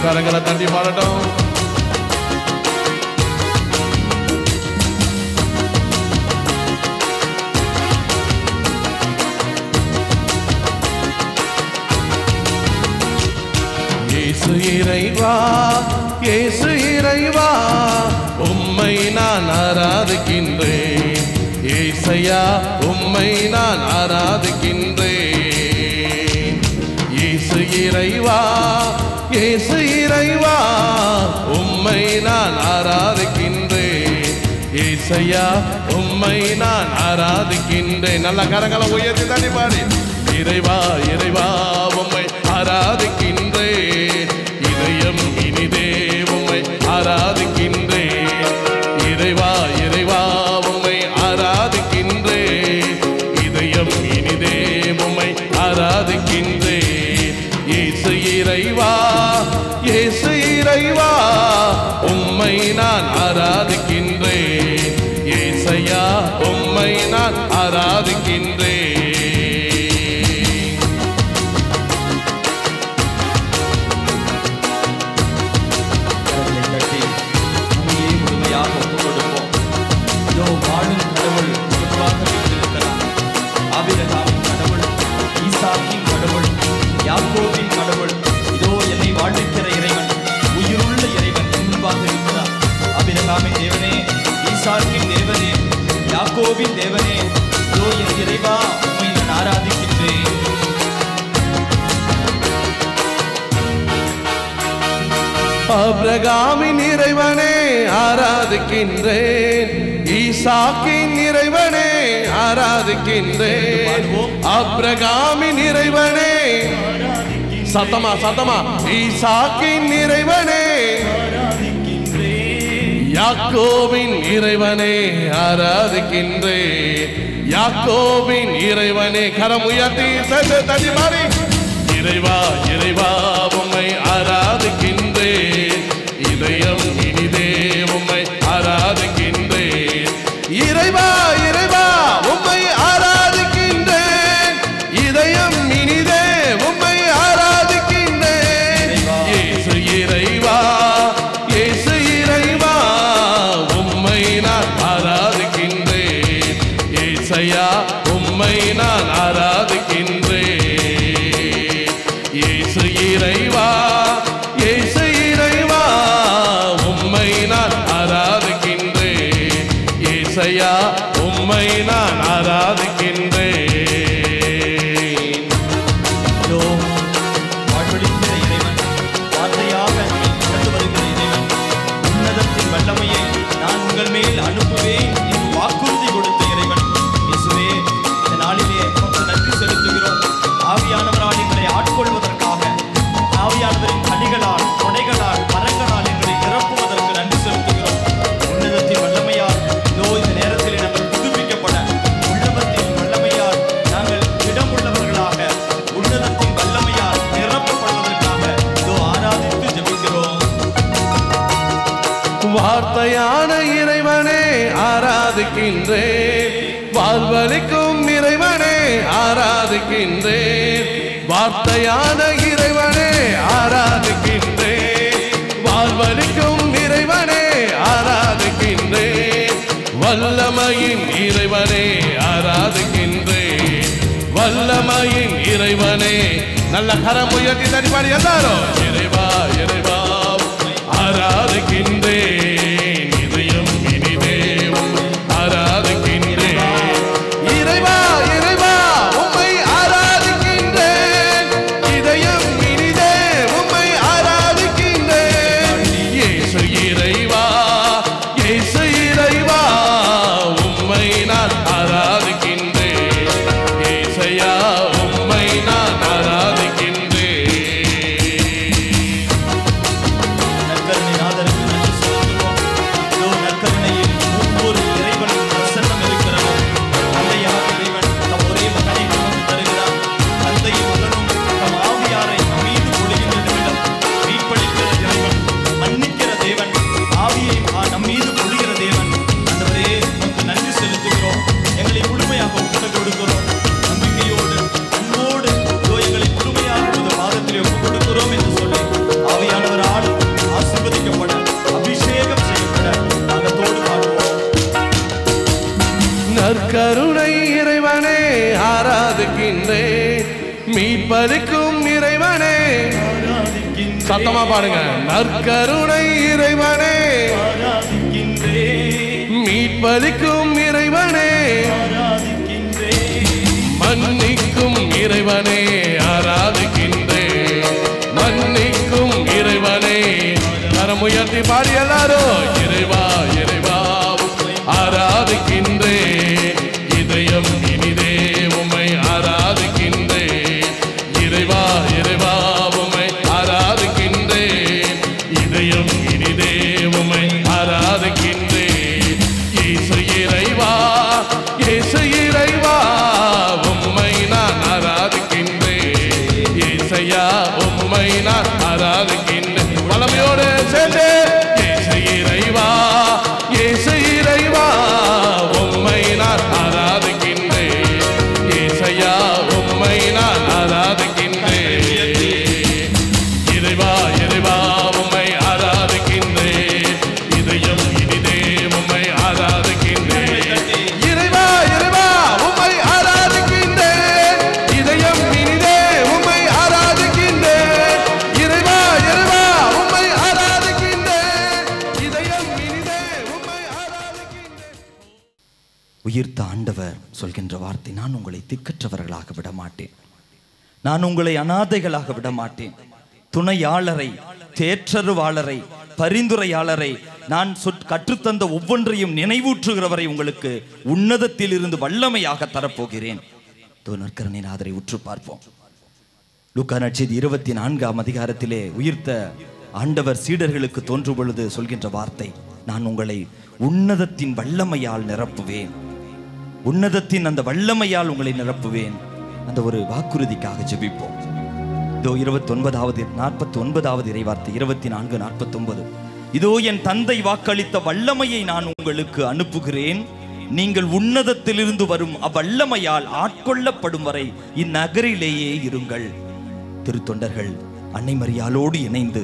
கரங்களை தட்டி பாடட்டும் இயேசு இறைவா இயேசு இறைவா உம்மை நான் ஆராதிக்கின்றேன் ஏசையா உம்மை நான் ஆராதிக்கின்றேன் இயேசு இறைவா இயேசு இறைவா உம்மை நான் ஆராதிக்கின்றேன் ஏசையா உம்மை நான் ஆராதிக்கின்றேன் நல்ல கரங்களை உயர்த்தி தண்ணி பாடி இறைவா இறைவா உம்மை ஆராதிக்கின்றேன் இதயம் இனிதே உம்மை ஆராதிக்கின்றேன் இறைவா இறைவா உம்மை ஆராதிக்கின்றேன் இதயம் இனிதே உம்மை ஆராதிக்கின்றேன் இயேசு இறைவா இயேசு இறைவா உம்மை நான் ஆராதிக்கின்றேன் ஏசையா உம்மை நான் ஆராதிக்கின்றேன் கரங்களை தட்டி நம்மையே முழுமையாக ஒப்புக் கொடுப்போம் இதோ வாழும் கடவுள் பொதுவாக வீட்டிருக்கிறார் ஆபிரகாமின் கடவுள் ஈசாக்கின் கடவுள் யாக்கோபின் கடவுள் இதோ என்னை வாழ்விக்கிற இறைவன் உயிருள்ள இறைவன் என் முன்பாக இருக்கிறார் ஆபிரகாமின் தேவனே ஈசாக்கின் தேவனே யாக்கோபின் தேவனே இதோ என் இறைவா உம்மை நான் ஆராதிக்கின்றேன் அப்ரகாமின் இறைவனே ஆராதிக்கின்றேன் ஈசாக்கின் இறைவனே ஆராதிக்கின்றேன் அப்ரகாமின் இறைவனே சத்தமா சத்தமா ஈசாக்கின் இறைவனே யாக்கோவின் இறைவனே ஆராதிக்கின்றேன் யாக்கோவின் இறைவனே கரம் உயர்த்தி சற்று தடி மாறி இறைவா இறைவா உம்மை ஆராதிக்கின்றேன் இதயம் இனிதே உம்மை ஆராதிக்கின்றேன் இறைவா இறைவா உம்மை ஆராதிக்கின்றேன் இதயம் இனிதே உம்மை ஆராதிக்கின்றேன் இயேசு இறைவா இயேசு இறைவா உம்மை நான் ஆராதிக்கின்றேன் ஏசையா உம்மை நான் ஆராதிக்கின்றேன் இயேசு இறைவா இயேசு இறைவா உம்மை நான் ஆராதிக்கின்றேன் ஏசையா உம்மை நான் ஆராதிக்கின்றேன் இதோ வாழ்வழிக்கிற இறைவன் வார்த்தையாக நம்மை கடந்து வருகிற இறைவன் உன்னதத்தின் வல்லமையை நான் உங்கள் மேல் அனுப்புவேன் என்று வாக்குறுதி கொடுத்த இறைவன் இயேசுவே இந்த நாளிலே உமக்கு நன்றி செலுத்துகிறோம் ஆவியானவரால் எங்களை ஆட்கொள்வதற்காக ஆவியானவரின் கனிகளால் கொடைகளால் மரங்களால் எங்களை நிரப்புவதற்கு நன்றி செலுத்துகிறோம் உன்னதத்தின் வல்லமையால் இதோ இந்த நேரத்தில் நாங்கள் புதுப்பிக்கப்பட உள்ளவத்தின் வல்லமையால் நாங்கள் இடமுள்ளவர்களாக உன்னதத்தின் வல்லமையால் நிரப்பப்படுவதற்காக இதோ ஆராதித்து ஜெபிக்கிறோம் வார்த்தையான இறைவனே ஆராதிக்கின்றேன் வாழ்வழிக்கும் இறைவனே ஆராதிக்கின்றேன் வார்த்தையான இறைவனே ஆராதிக்கின்றேன் வாழ்வழிக்கும் இறைவனே ஆராதிக்கின்றேன் வல்லமையின் இறைவனே ஆராதிக்கின்றேன் வல்லமையின் இறைவனே நல்ல கரம் உயர்த்தி தடிப்பாடி எல்லாரும் இறைவா இறைவா ஆராதிக்கின்றேன் இதயம் இனிதே உம்மை ஆராதிக்கின்றேன் இறைவா இறைவா உம்மை ஆராதிக்கின்றேன் இதயம் இனிதே உம்மை ஆராதிக்கின்றேன் இயேசு இறைவா இயேசு இறைவா உம்மை நான் ஆராதிக்கின்றேன் இயேசையா உம்மை நான் ஆராதிக்கின்றேன் நற்கருணை நாதருக்கு நன்றி செலுத்துவோம் இதோ நற்கருணையில் ஒவ்வொரு இறைவனும் பிரசன்னம் இருக்கிறது தந்தையாக இறைவன் தம் ஒரே மகனை நமக்கு தருகிறார் தந்தையும் மகனும் தம் ஆவியாரை நம் மீது பொழிகின்ற நிமிடம் மீட்பளிக்கிற இறைவன் மன்னிக்கிற தேவன் ஆவியை ஆ, நம் மீது பொழிகிற தேவன் ஆண்டவரே உமக்கு நன்றி செலுத்துகிறோம் எங்களை முழுமையாக ஒப்புக் நற்கருணை இறைவனே ஆராதிக்கின்றேன் மீட்பளிக்கும் இறைவனே ஆராதிக்கின்றேன் சத்தமா பாடுங்க நற்கருணை இறைவனே ஆராதிக்கின்றேன் மீட்பளிக்கும் இறைவனே ஆராதிக்கின்றேன் மன்னிக்கும் இறைவனே ஆராதிக்கின்றேன் மன்னிக்கும் இறைவனே கரமுயர்த்தி பாடி எல்லாரும் இறைவா இறைவா ஆராதிக்கின்றேன் இதயம் இனிதே உம்மை ஆராதிக்கின்றேன் இறைவா இறைவா உம்மை ஆராதிக்கின்றேன் இதயம் இனிதே உம்மை ஆராதிக்கின்றேன் இயேசு இறைவா இயேசு இறைவா உம்மை நான் ஆராதிக்கின்றேன் இயேசையா உம்மை நான் ஆராதிக்கின்றேன் வளமையோடு சேர்ந்து இயேசு இறைவா இயேசு இறைவா உம்மை நான் ஆராதிக்கின்றேன் இயேசையா உம்மை நான் ஆராதிக்கின்றேன் இறைவா இறைவா உம்மை ஆராதிக்கின்றேன் இதயம் இனிதே உம்மை ஆராதிக்கின்றேன் இறைவா இறைவா உம்மை ஆராதிக்கின்றேன் இதயம் இனிதே உம்மை ஆராதிக்கின்றேன் இறைவா இறைவா உம்மை ஆராதிக்கின்றேன் இதயம் இனிதே உம்மை ஆராதிக்கின்றேன் உயிர்த்த ஆண்டவர் சொல்கின்ற வார்த்தை நான் உங்களை திக்கற்றவர்களாக விட மாட்டேன் நான் உங்களை அனாதைகளாக விட மாட்டேன் துணையாளரை தேற்றருவாளரை பரிந்துரையாளரை நான் சொற் கற்றுத்தந்த ஒவ்வொன்றையும் நினைவூற்றுகிறவரை உங்களுக்கு உன்னதத்தில் இருந்து வல்லமையாக தரப்போகிறேன் தோ நற்கரனின் ஆதரை உற்று பார்ப்போம் லூக்கா நட்சதி இருபத்தி நான்காம் அதிகாரத்திலே உயிர்த்த ஆண்டவர் சீடர்களுக்கு தோன்றும் பொழுது சொல்கின்ற வார்த்தை நான் உங்களை உன்னதத்தின் வல்லமையால் நிரப்புவேன் உன்னதத்தின் அந்த வல்லமையால் உங்களை நிரப்புவேன் அந்த ஒரு வாக்குறுதிக்காக ஜெபிப்போம் இதோ இருபத்தி ஒன்பதாவது நாற்பத்தி ஒன்பதாவது இறைவார்த்தை இருபத்தி நான்கு நாற்பத்தி ஒன்பது இதோ என் தந்தை வாக்களித்த வல்லமையை நான் உங்களுக்கு அனுப்புகிறேன் நீங்கள் உன்னதத்திலிருந்து வரும் அவ்வல்லமையால் ஆட்கொள்ளப்படும் வரை இந்நகரிலேயே இருங்கள் திருத்தொண்டர்கள் அன்னை மரியாளோடு இணைந்து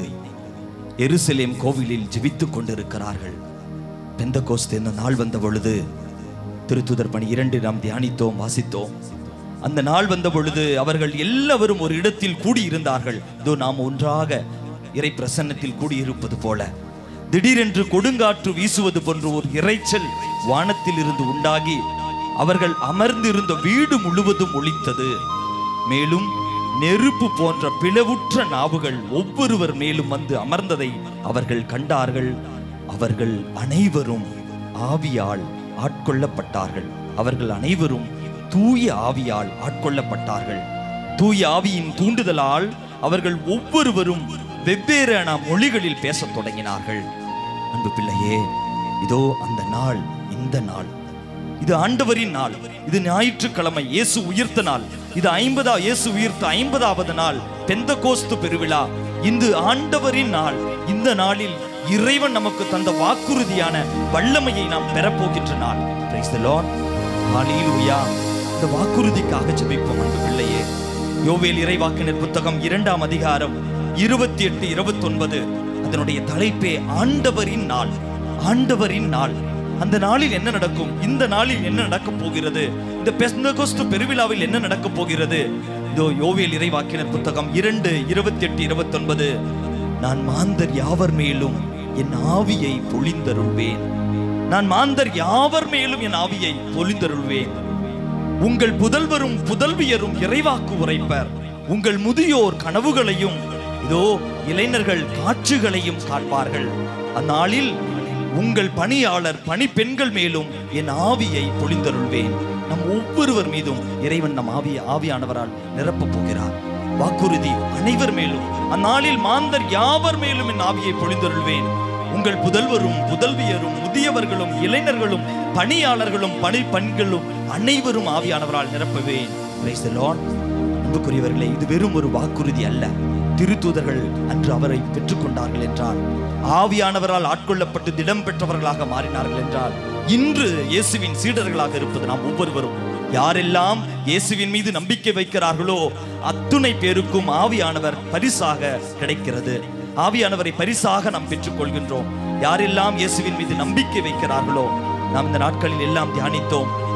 எருசலேம் கோவிலில் ஜெபித்துக் கொண்டிருக்கிறார்கள் பெந்தகோஸ்து இந்த நாள் வந்த பொழுது திருத்துதர் பணி இரண்டு நாம் தியானித்தோம் வாசித்தோம் அந்த நாள் வந்த பொழுது அவர்கள் எல்லாவரும் ஒரு இடத்தில் கூடியிருந்தார்கள் இதோ நாம் ஒன்றாக இறை பிரசன்னத்தில் கூடியிருப்பது போல திடீரென்று கொடுங்காற்று வீசுவது போன்ற ஒரு இரைச்சல் வானத்தில் இருந்து உண்டாகி அவர்கள் அமர்ந்திருந்த வீடு முழுவதும் ஒலித்தது மேலும் நெருப்பு போன்ற பிளவுற்ற நாவுகள் ஒவ்வொருவர் மேலும் வந்து அமர்ந்ததை அவர்கள் கண்டார்கள் அவர்கள் அனைவரும் ஆவியால் ஆட்கொள்ளப்பட்டார்கள் அவர்கள் அனைவரும் தூய ஆவியால் ஆட்கொள்ளப்பட்டார்கள் தூய ஆவியின் தூண்டுதலால் அவர்கள் ஒவ்வொருவரும் வெவ்வேறான மொழிகளில் பேசத் தொடங்கினார்கள் அன்பு பிள்ளையே இதோ அந்த நாள் இந்த நாள் இது ஆண்டவரின் நாள் இது ஞாயிற்றுக்கிழமை இயேசு உயிர்த்த நாள் இது ஐம்பதா இயேசு உயிர்த்த ஐம்பதாவது நாள் பெந்தகோஸ்து பெருவிழா இந்த ஆண்டவரின் நாள் இந்த நாளில் இறைவன் நமக்கு தந்த வாக்குறுதியான வல்லமையை நாம் பெறப்போகின்ற நாள் Praise the Lord. ஹalleluya. இந்த வாக்குறுதிக்காக ஜெபிப்போம் அன்பு பிள்ளையே யோவேல் இறைவாக்கினர் புத்தகம் இரண்டாம் அதிகாரம் இருபத்தி எட்டு இருபத்தி ஒன்பது அதனுடைய தலைப்பே ஆண்டவரின் நாள் ஆண்டவரின் நாள் அந்த நாளில் என்ன நடக்கும் இந்த நாளில் என்ன நடக்கப் போகிறது இந்த பெஸ்தகோஸ்து பெருவிழாவில் என்ன நடக்கப் போகிறது இதோ யோவேல் இறைவாக்கினர் புத்தகம் இரண்டு இருபத்தி எட்டு இருபத்தி ஒன்பது நான் மாந்தர் யாவர் மேலும் என் ஆவியை பொழிந்தருள்வேன் நான் மாந்தர் யாவர் மேலும் என் ஆவியை பொழிந்தருள்வேன் உங்கள் புதல்வரும் புதல்வியரும் இறைவாக்கு உரைப்பர் உங்கள் முதியோர் கனவுகளையும் இதோ இளைஞர்கள் காட்சிகளையும் காண்பார்கள் அந்நாளில் உங்கள் பணியாளர் பணிப்பெண்கள் மேலும் என் ஆவியை பொழிந்தருள்வேன் நம் ஒவ்வொருவர் மீதும் இறைவன் நம் ஆவிய ஆவியானவரால் நிரப்பப் போகிறார் வாக்குறுதி அனைவர் மேலும் அந்நாளில் மாந்தர் யாவர் மேலும் என் ஆவியை பொழிந்தருள்வேன் உங்கள் புதல்வரும் புதல்வியரும் முதியவர்களும் இளைஞர்களும் பணியாளர்களும் பணி பெண்களும் அனைவரும் ஆவியானவரால் நிரப்புவேன் Praise the Lord. அன்புக்குரியவர்களே இது வெறும் ஒரு வாக்குறுதி அல்ல திருத்தூதர்கள் அன்று அவரை பெற்றுக்கொண்டார்கள் என்றால் ஆவியானவரால் ஆட்கொள்ளப்பட்டு திடம் பெற்றவர்களாக மாறினார்கள் என்றால் இன்று இயேசுவின் சீடர்களாக இருப்பது நாம் ஒவ்வொருவரும் யாரெல்லாம் இயேசுவின் மீது நம்பிக்கை வைக்கிறார்களோ அத்துணை பேருக்கும் ஆவியானவர் பரிசாக கிடைக்கிறது ஆவியானவரை பரிசாக நாம் பெற்றுக்கொள்கின்றோம் யாரெல்லாம் இயேசுவின் மீது நம்பிக்கை வைக்கிறார்களோ நாம் இந்த நாட்களில் எல்லாம் தியானித்தோம்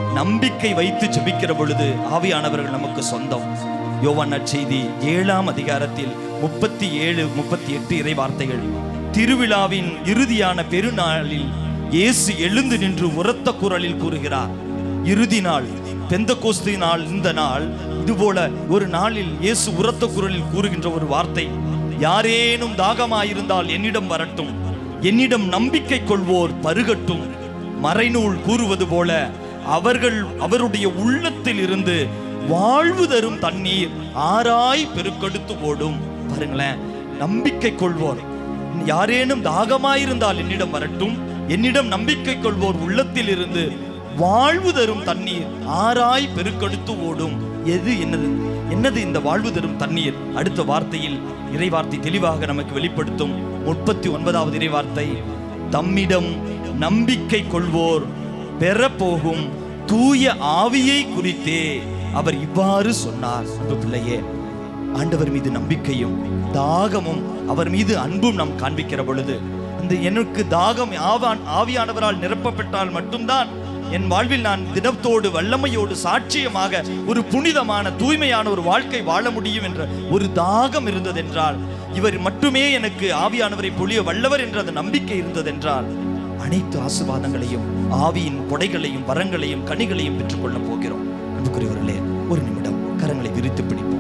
நம்பிக்கை வைத்து ஜெபிக்கிற பொழுது ஆவியானவர்கள் நமக்கு சொந்தம் யோவான் நற்செய்தி ஏழாம் அதிகாரத்தில் முப்பத்தி ஏழு முப்பத்தி எட்டு இறை வார்த்தைகள் திருவிழாவின் இறுதியான பெருநாளில் இயேசு எழுந்து நின்று உரத்த குரலில் கூறுகிறார் இறுதி நாள் பெந்தகோஸ்து நாள் இந்த நாள் இதுபோல ஒரு நாளில் இயேசு உரத்த குரலில் கூறுகின்ற ஒரு வார்த்தை யாரேனும் தாகமாயிருந்தால் என்னிடம் வரட்டும் என்னிடம் நம்பிக்கை கொள்வோர் பருகட்டும் மறைநூல் கூறுவது போல அவர்கள் அவருடைய உள்ளத்தில் இருந்து வாழ்வு தரும் தண்ணீர் ஆராய் பெருக்கெடுத்து ஓடும் பாருங்களேன் நம்பிக்கை கொள்வோர் யாரேனும் தாகமாயிருந்தால் என்னிடம் வரட்டும் என்னிடம் நம்பிக்கை கொள்வோர் உள்ளத்தில் இருந்து வாழ்வு தரும் தண்ணீர் ஆராய் பெருக்கெடுத்து ஓடும் எது என்னது என்னது இந்த வாழ்வு தரும் தண்ணீர் அடுத்த வார்த்தையில் இறைவார்த்தை தெளிவாக நமக்கு வெளிப்படுத்தும் முப்பத்தி ஒன்பதாவது இறைவார்த்தை தம்மிடம் நம்பிக்கை கொள்வோர் பெறப்போகும் தூய ஆவியை குறித்தே அவர் இவ்வாறு சொன்னார் அன்பு பிள்ளையே ஆண்டவர் மீது நம்பிக்கையும் தாகமும் அவர் மீது அன்பும் நாம் காண்பிக்கிற பொழுது அந்த எனக்கு தாகம் ஆவான் ஆவியானவரால் நிரப்பப்பட்டால் மட்டும்தான் என் வாழ்வில் நான் தினத்தோடு வல்லமையோடு சாட்சியமாக ஒரு புனிதமான தூய்மையான ஒரு வாழ்க்கை வாழ முடியும் என்ற ஒரு தாகம் இருந்ததென்றால் இவர் மட்டுமே எனக்கு ஆவியானவரை பொழிய வல்லவர் என்ற அந்த நம்பிக்கை இருந்ததென்றால் அனைத்து ஆசீர்வாதங்களையும் ஆவியின் கொடைகளையும் வரங்களையும் கனிகளையும் பெற்றுக்கொள்ளப் போகிறோம் அன்புக்குரியவர்களே ஒரு நிமிடம் கரங்களை விரித்து பிடிப்போம்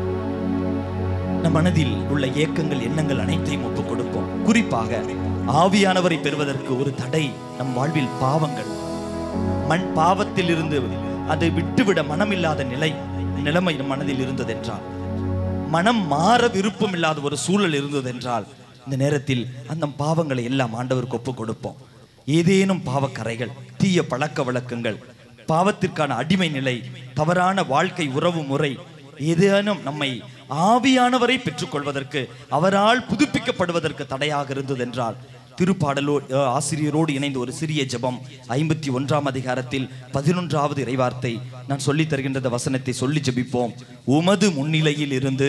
நம் மனதில் உள்ள ஏக்கங்கள் எண்ணங்கள் அனைத்தையும் ஒப்புக் கொடுப்போம் குறிப்பாக ஆவியானவரை பெறுவதற்கு ஒரு தடை நம் வாழ்வில் பாவங்கள் மண் பாவத்தில் இருந்து அதை விட்டுவிட மனமில்லாத நிலை நிலைமை நம் மனதில் இருந்ததென்றால் மனம் மாற விருப்பம் இல்லாத ஒரு சூழல் இருந்ததென்றால் இந்த நேரத்தில் அந்த பாவங்களை எல்லாம் ஆண்டவருக்கு ஒப்புக் கொடுப்போம் ஏதேனும் பாவக்கரைகள் தீய பழக்க வழக்கங்கள் பாவத்திற்கான அடிமை நிலை தவறான வாழ்க்கை உறவு முறை ஏதேனும் நம்மை ஆவியானவரை பெற்றுக்கொள்வதற்கு அவரால் புதுப்பிக்கப்படுவதற்கு தடையாக இருந்ததென்றால் திருப்பாடலோ அஹ், ஆசிரியரோடு இணைந்து ஒரு சிறிய ஜெபம் ஐம்பத்தி ஒன்றாம் அதிகாரத்தில் பதினொன்றாவது இறைவார்த்தை நான் சொல்லித் தருகின்ற இந்த வசனத்தை சொல்லி ஜெபிப்போம் உமது முன்னிலையில் இருந்து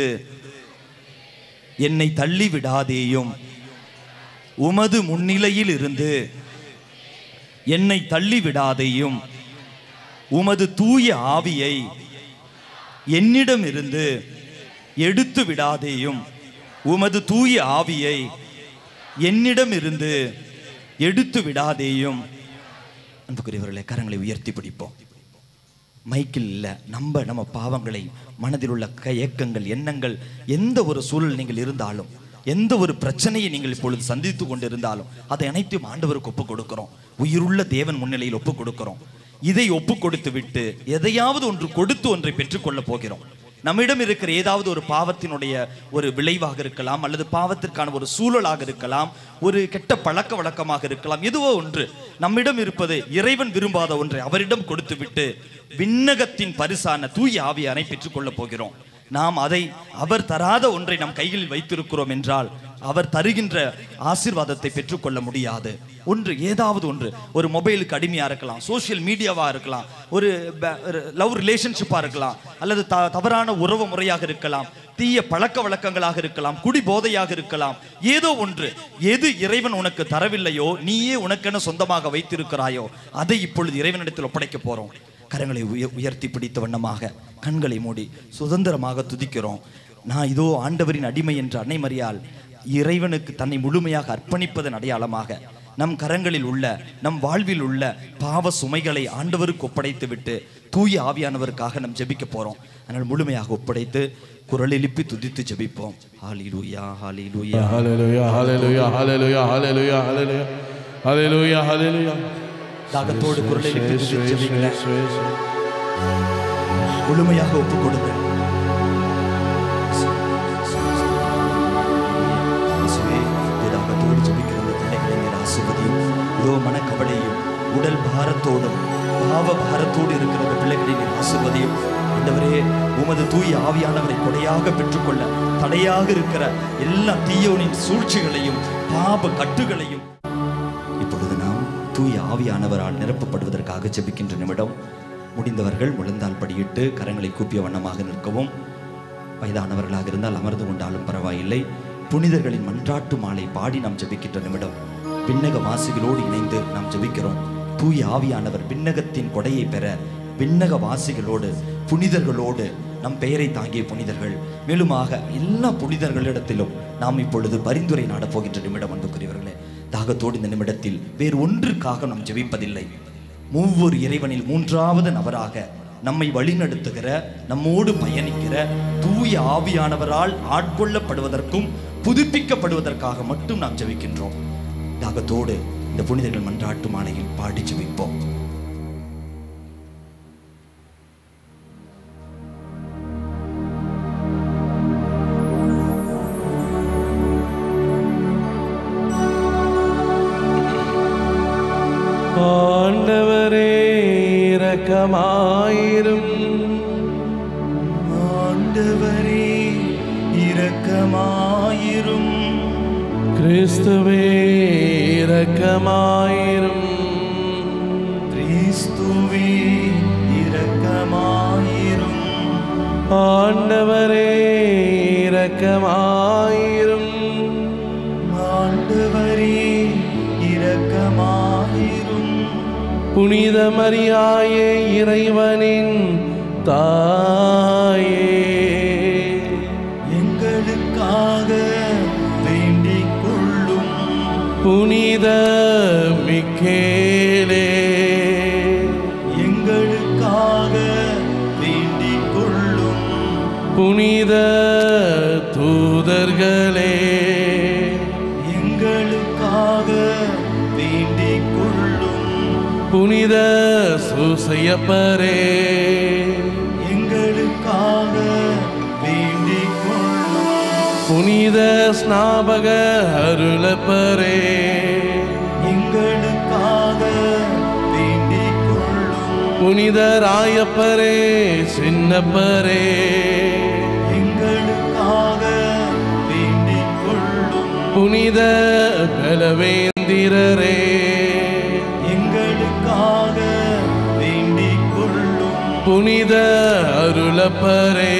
என்னை தள்ளி விடாதேயும் உமது முன்னிலையில் இருந்து என்னை தள்ளி விடாதேயும் உமது தூய ஆவியை என்னிடம் இருந்து எடுத்து விடாதேயும் உமது தூய ஆவியை என்னிடம் இருந்து எடுத்து விடாதேயும் அன்புக்குரியவர்களே கரங்களை உயர்த்தி பிடிப்போம் மைக்கில் இல்ல நம்ம நம்ம பாவங்களை மனதில் உள்ள க- ஏக்கங்கள் எண்ணங்கள் எந்த ஒரு சூழல் நீங்கள் இருந்தாலும் எந்த ஒரு பிரச்சனையை நீங்கள் இப்பொழுது சந்தித்து கொண்டிருந்தாலும் அதை அனைத்தையும் ஆண்டவருக்கு ஒப்பு கொடுக்கிறோம் உயிருள்ள தேவன் முன்னிலையில் ஒப்பு கொடுக்கிறோம் இதை ஒப்பு கொடுத்து விட்டு எதையாவது ஒன்று கொடுத்து ஒன்றை பெற்றுக்கொள்ள போகிறோம் நம்மிடம் இருக்கிற ஏதாவது ஒரு பாவத்தினுடைய ஒரு விளைவாக இருக்கலாம் அல்லது பாவத்திற்கான ஒரு சூழலாக இருக்கலாம் ஒரு கெட்ட பழக்க வழக்கமாக இருக்கலாம் எதுவோ ஒன்று நம்மிடம் இருப்பது இறைவன் விரும்பாத ஒன்றை அவரிடம் கொடுத்து விட்டு விண்ணகத்தின் பரிசான தூய ஆவியானை பெற்றுக்கொள்ளப் போகிறோம் நாம் அதை அவர் தராத ஒன்றை நம் கைகளில் வைத்திருக்கிறோம் என்றால் அவர் தருகின்ற ஆசீர்வாதத்தை பெற்றுக்கொள்ள முடியாது ஒன்று ஏதாவது ஒன்று ஒரு மொபைலுக்கு அடிமையா இருக்கலாம் சோஷியல் மீடியாவா இருக்கலாம் ஒரு லவ் ரிலேஷன்ஷிப்பா இருக்கலாம் அல்லது த- தவறான உறவு முறையாக இருக்கலாம் தீய பழக்க வழக்கங்களாக இருக்கலாம் குடி போதையாக இருக்கலாம் ஏதோ ஒன்று எது இறைவன் உனக்கு தரவில்லையோ நீயே உனக்கென சொந்தமாக வைத்திருக்கிறாயோ அதை இப்பொழுது இறைவனிடத்தில் ஒப்படைக்க போறோம் கரங்களை உய உயர்த்தி பிடித்த வண்ணமாக கண்களை மூடி சுதந்திரமாக துதிக்கிறோம் நான் இதோ ஆண்டவரின் அடிமை என்ற அன்னை மரியாள் இறைவனுக்கு தன்னை முழுமையாக அர்ப்பணிப்பதன் அடையாளமாக நம் கரங்களில் உள்ள நம் வாழ்வில் உள்ள பாவ சுமைகளை ஆண்டவருக்கு ஒப்படைத்து விட்டு தூய ஆவியானவருக்காக நாம் ஜெபிக்க போறோம் அதனால் முழுமையாக ஒப்படைத்து குரல் எழுப்பி துதித்து ஜெபிப்போம் ஹalleluya ஹalleluya Hallelujah, hallelujah, hallelujah, hallelujah, hallelujah. Hallelujah, hallelujah. தாகத்தோடு குரல் எழுப்பி Yes, துதித்து yes, ஜெபிங்களேன் yes, yes. முழுமையாக ஒப்பு கொடுங்கள் இயேசுவே, தாகத்தோடு ஜெபிக்கிற இந்த பிள்ளைகளை நீர் ஆசீர்வதியும். இதோ மனக்கவலையும் உடல் பாரத்தோடும் பாவ பாரத்தோடு இருக்கிற இந்த பிள்ளைகளை நீர் ஆசீர்வதியும் ஆண்டவரே உமது தூய ஆவியானவரை கொடையாக பெற்றுக்கொள்ள தடையாக இருக்கிற எல்லா தீயோனின் சூழ்ச்சிகளையும் பாப கட்டுகளையும் இப்பொழுது நாம் தூய ஆவியானவரால் நிரப்பப்படுவதற்காக ஜெபிக்கின்ற நிமிடம் முடிந்தவர்கள் முழந்தால் படியிட்டு கரங்களை கூப்பிய வண்ணமாக நிற்கவும் வயதானவர்களாக இருந்தால் அமர்ந்து கொண்டாலும் பரவாயில்லை புனிதர்களின் மன்றாட்டு மாலை பாடி நாம் ஜெபிக்கின்ற நிமிடம் விண்ணக வாசிகளோடு இணைந்து நாம் ஜெபிக்கிறோம் தூய ஆவியானவர் விண்ணகத்தின் கொடையை பெற விண்ணக வாசிகளோடு புனிதர்களோடு நம் பெயரை தாங்கிய புனிதர்கள் மேலுமாக எல்லா புனிதர்களிடத்திலும் நாம் இப்பொழுது பரிந்துரை நாடப் போகின்ற நிமிடம் அன்புக்குரியவர்களே தாகத்தோடு இந்த நிமிடத்தில் வேறு ஒன்றுக்காக நாம் ஜெபிப்பதில்லை மூவொரு இறைவனில் மூன்றாவது நபராக நம்மை வழிநடத்துகிற நம்மோடு பயணிக்கிற தூய ஆவியானவரால் ஆட்கொள்ளப்படுவதற்கும் புதுப்பிக்கப்படுவதற்காக மட்டும் நாம் ஜெபிக்கின்றோம் தாகத்தோடு இந்த புனிதர்கள் மன்றாட்டு மாலையில் பாடி ஜெபிப்போம் ஆண்டவரே இரக்கமாயிரும் ஆண்டவரே இரக்கமாயிரும் கிறிஸ்துவே இரக்கமாயிரும் கிறிஸ்துவே இரக்கமாயிரும் ஆண்டவரே இரக்கமாயிரும் ஆண்டவரே இரக்கமாயிரும் புனித மரியாயே இறைவனின் தாயே எங்களுக்காக வேண்டிக் கொள்ளும் புனித மிக்கேலே எங்களுக்காக வேண்டிக் கொள்ளும் புனித தூதர்களே எங்களுக்காக வேண்டிக் கொள்ளும் புனித சூசையப்பரே எங்களுக்காக வேண்டிக் கொள்ளும் புனித ஸ்நாபக அருளப்பரே எங்களுக்காக வேண்டிக் கொள்ளும் புனித ராயப்பரே சின்னப்பரே எங்களுக்காக வேண்டிக் கொள்ளும் புனித பலவேந்திரரே எங்களுக்காக வேண்டிக் கொள்ளும் புனித அருளப்பரே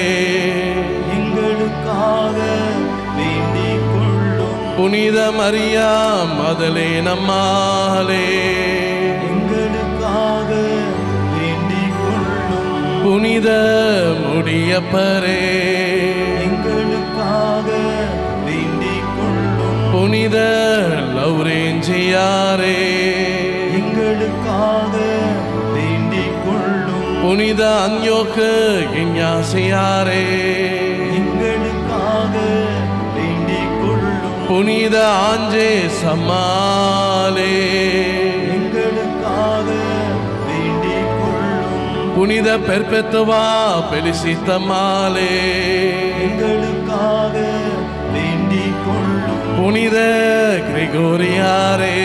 எங்களுக்காக வேண்டிக் கொள்ளும் புனித மரியா மதலே நம்மாலே எங்களுக்காக வேண்டிக் கொள்ளும் புனித முடியப்பரே எங்களுக்காக வேண்டிக் கொள்ளும் புனித லௌரேஞ்சியாரே எங்களுக்காக வேண்டிக் கொள்ளும் புனித அந்யோக்கு இஞ்ஞாசியாரே எங்களுக்காக வேண்டிக் கொள்ளும் புனித ஆஞ்சே சம்மாலே எங்களுக்காக வேண்டிக் கொள்ளும் புனித பெர்பெத்துவா பெலிசித்தமாலே எங்களுக்காக வேண்டிக் கொள்ளும் புனித கிரிகோரியாரே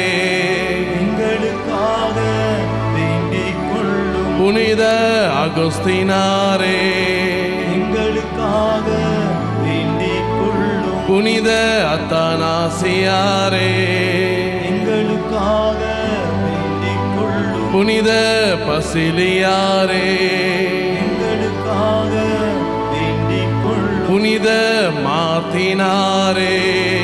எங்களுக்காக வேண்டிக் கொள்ளும் புனித அகோஸ்தினாரே எங்களுக்காக வேண்டிக் கொள்ளும் புனித அத்தானாசியாரே எங்களுக்காக வேண்டிக் கொள்ளும் புனித பசிலியாரே எங்களுக்காக வேண்டிக் கொள்ளும் புனித மாத்தினாரே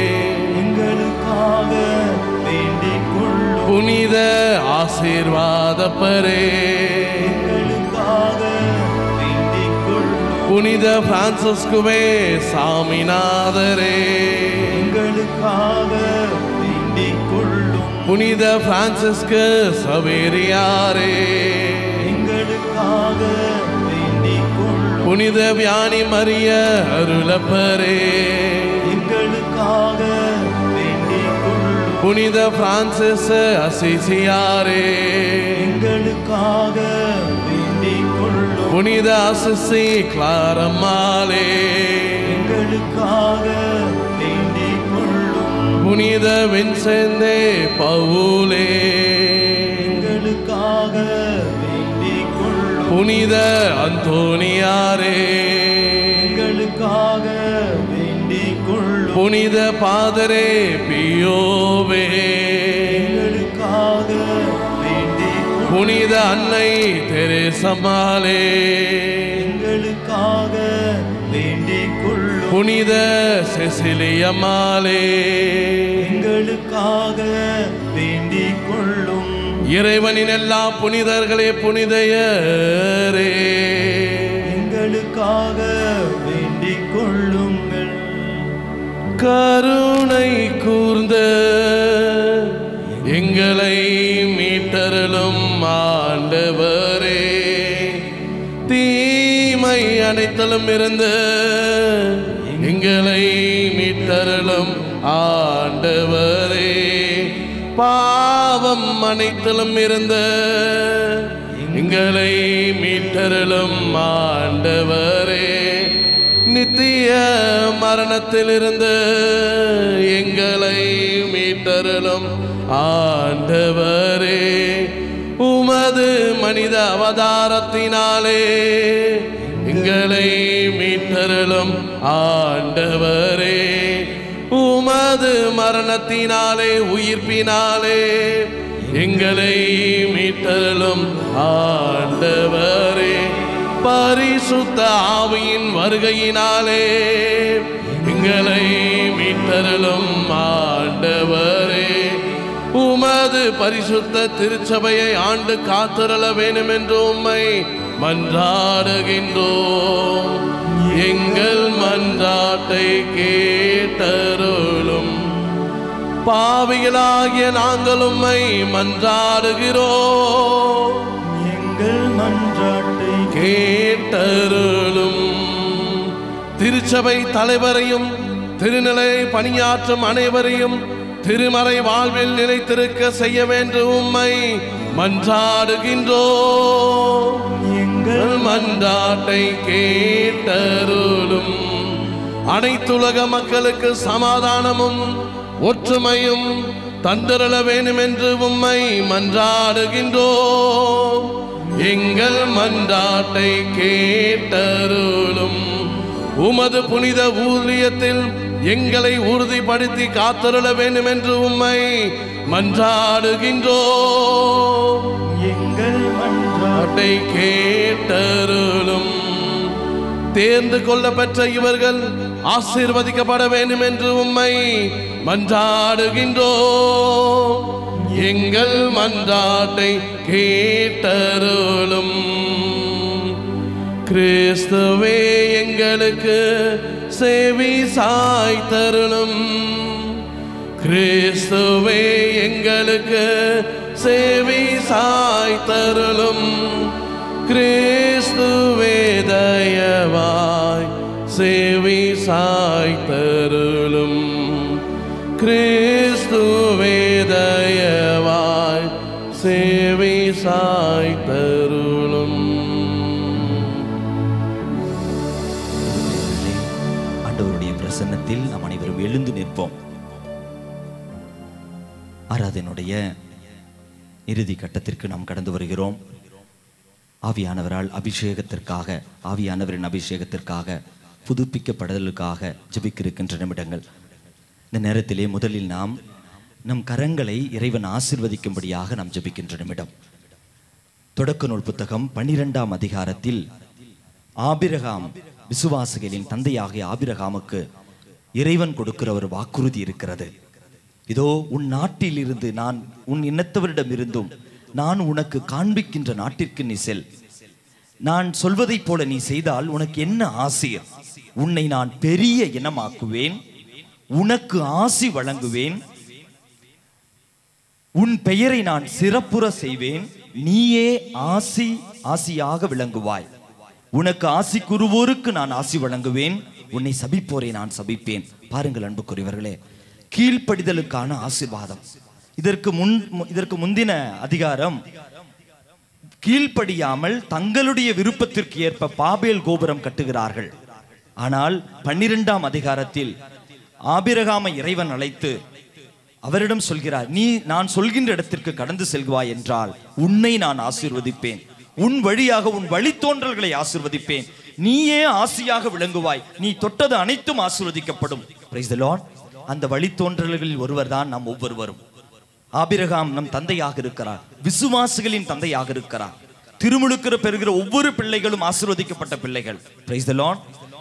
எங்களுக்காக வேண்டிக் கொள்ளும் புனித ஆசீர்வாதப்பரே எங்களுக்காக வேண்டிக் கொள்ளும் புனித பிரான்சிஸ்குவே சாமிநாதரே எங்களுக்காக வேண்டிக் கொள்ளும் புனித பிரான்சிஸ்கு சவேரியாரே எங்களுக்காக வேண்டிக் கொள்ளும் புனித வியானி மரிய அருளப்பரே எங்களுக்காக வேண்டிக் கொள்ளும் புனித பிரான்சிஸ் அசிசியாரே எங்களுக்காக வேண்டிக் கொள்ளும் புனித அசிசி கிளாரம்மாளே எங்களுக்காக வேண்டிக் கொள்ளும் புனித வின்செந்தே பவுலே எங்களுக்காக வேண்டிக் கொள்ளும் புனித அந்தோனியாரே எங்களுக்காக வேண்டிக் கொள்ளும் புனித பாதரே பியோவே எங்களுக்காக வேண்டிக் கொள்ளும் புனித அன்னை தெரேசம்மாளே எங்களுக்காக வேண்டிக் கொள்ளும் புனித செசிலியம்மாளே எங்களுக்காக வேண்டிக் கொள்ளும் இறைவனின் எல்லா புனிதர்களே புனிதையரே எங்களுக்காக வேண்டிக் கொள்ளுங்கள் கருணை கூர்ந்த எங்களை மீட்டருளும் ஆண்டவரே தீமை அனைத்தலும் இருந்து எங்களை மீட்டருளும் ஆண்டவரே பாவம் அனைத்திலும் இருந்த எங்களை மீட்டருளும் ஆண்டவரே நித்திய மரணத்திலிருந்து எங்களை மீட்டருளும் ஆண்டவரே உமது மனித அவதாரத்தினாலே எங்களை மீட்டருளும் ஆண்டவரே உமது மரணத்தினாலே உயிர்ப்பினாலே எங்களை மீட்டருளும் ஆண்டவரே பரிசுத்த ஆவியின் வருகையினாலே எங்களை மீட்டருளும் ஆண்டவரே உமது பரிசுத்த திருச்சபையை ஆண்டு காத்திரள வேண்டும் என்று உம்மை மன்றாடுகின்றோம் எங்கள் மன்றாட்டை கேட்டருளும் பாவிகளாகிய நாங்கள் உம்மை மன்றாடுகிறோம் எங்கள் மன்றாட்டை கேட்டருளும் திருச்சபை தலைவரையும் திருநிலை பணியாற்றும் அனைவரையும் திருமறை வாழ்வில் நிலைத்திருக்க செய்ய வேண்டும் உம்மை மன்றாடுகின்றோம் எங்கள் மன்றாட்டை கேட்டருளும் அனைத்துலக மக்களுக்கு சமாதானமும் ஒற்றுமையும் தந்தரள வேண்டும் என்று உம்மை மன்றாடுகின்றோம் எங்கள் மன்றாட்டை கேட்டருளும் உமது புனித ஊழியத்தில் எங்களை உறுதிப்படுத்தி காத்தருள வேண்டும் என்று உம்மை மன்றாடுகின்றோம் எங்கள் மன்றாட்டை பாட்டை கேட்டருளும் தேர்ந்து கொள்ளப்பெற்ற இவர்கள் ஆசீர்வதிக்கப்பட வேண்டும் என்று உம்மை மன்றாடுகின்றோம் எங்கள் மன்றாட்டை கேட்டருளும் கிறிஸ்துவே எங்களுக்கு சேவி சாய்த்தருளும் கிறிஸ்துவே எங்களுக்கு சேவி சாய்த்தருளும் கிறிஸ்துவே தயவாய் சேவி சாய்த்தருளும் கிறிஸ்துவே தயவாய் சேவி சாய்த்தருளும் ஆண்டவருடைய பிரசன்னத்தில் நாம் அனைவரும் எழுந்து நிற்போம் ஆராதனுடைய இறுதி கட்டத்திற்கு நாம் கடந்து வருகிறோம் ஆவியானவரால் அபிஷேகத்திற்காக ஆவியானவரின் அபிஷேகத்திற்காக புதுப்பிக்கப்படுதலுக்காக ஜெபிக்க இருக்கின்ற நிமிடங்கள் இந்த நேரத்திலே முதலில் நாம் நம் கரங்களை இறைவன் ஆசிர்வதிக்கும்படியாக நாம் ஜெபிக்கின்ற நிமிடம் தொடக்க நூல் புத்தகம் பன்னிரெண்டாம் அதிகாரத்தில் ஆபிரகாம் விசுவாசிகளின் தந்தையாகிய ஆபிரகாமுக்கு இறைவன் கொடுக்கிற ஒரு வாக்குறுதி இருக்கிறது இதோ உன் நாட்டில் இருந்து நான் உன் இனத்தவரிடம் இருந்தும் நான் உனக்கு காண்பிக்கின்ற நாட்டிற்கு நீ செல் நான் சொல்வதைப் போல நீ செய்தால் உனக்கு என்ன ஆசிர் உன்னை நான் பெரிய இனமாக்குவேன் உனக்கு ஆசி வழங்குவேன் உன் பெயரை நான் சிறப்புற செய்வேன் நீயே ஆசி ஆசியாக விளங்குவாய் உனக்கு ஆசி கூறுவோருக்கு நான் ஆசி வழங்குவேன் உன்னை சபிப்போரை நான் சபிப்பேன் பாருங்கள் அன்புக்குரியவர்களே கீழ்ப்படிதலுக்கான ஆசீர்வாதம் இதற்கு முன் இதற்கு முந்தின அதிகாரம் கீழ்ப்படியாமல் தங்களுடைய விருப்பத்திற்கு ஏற்ப பாபேல் கோபுரம் கட்டுகிறார்கள் ஆனால் பன்னிரெண்டாம் அதிகாரத்தில் ஆபிரகாமை இறைவன் அழைத்து அவரிடம் சொல்கிறார் நீ நான் சொல்கின்ற இடத்திற்கு கடந்து செல்வாய் என்றால் உன்னை நான் ஆசீர்வதிப்பேன் உன் வழியாக உன் வழித்தோன்றல்களை ஆசீர்வதிப்பேன் நீயே ஆசியாக விளங்குவாய் நீ தொட்டது அனைத்தும் ஆசீர்வதிக்கப்படும் Praise the Lord. அந்த வழித்தோன்றல்களில் ஒருவர் தான் நாம் ஒவ்வொருவரும் ஆபிரகாம் நம் தந்தையாக இருக்கிறார் விசுவாசிகளின் தந்தையாக இருக்கிறார் திருமுழுக்கிற பெறுகிற ஒவ்வொரு பிள்ளைகளும் ஆசீர்வதிக்கப்பட்ட பிள்ளைகள் Praise the Lord.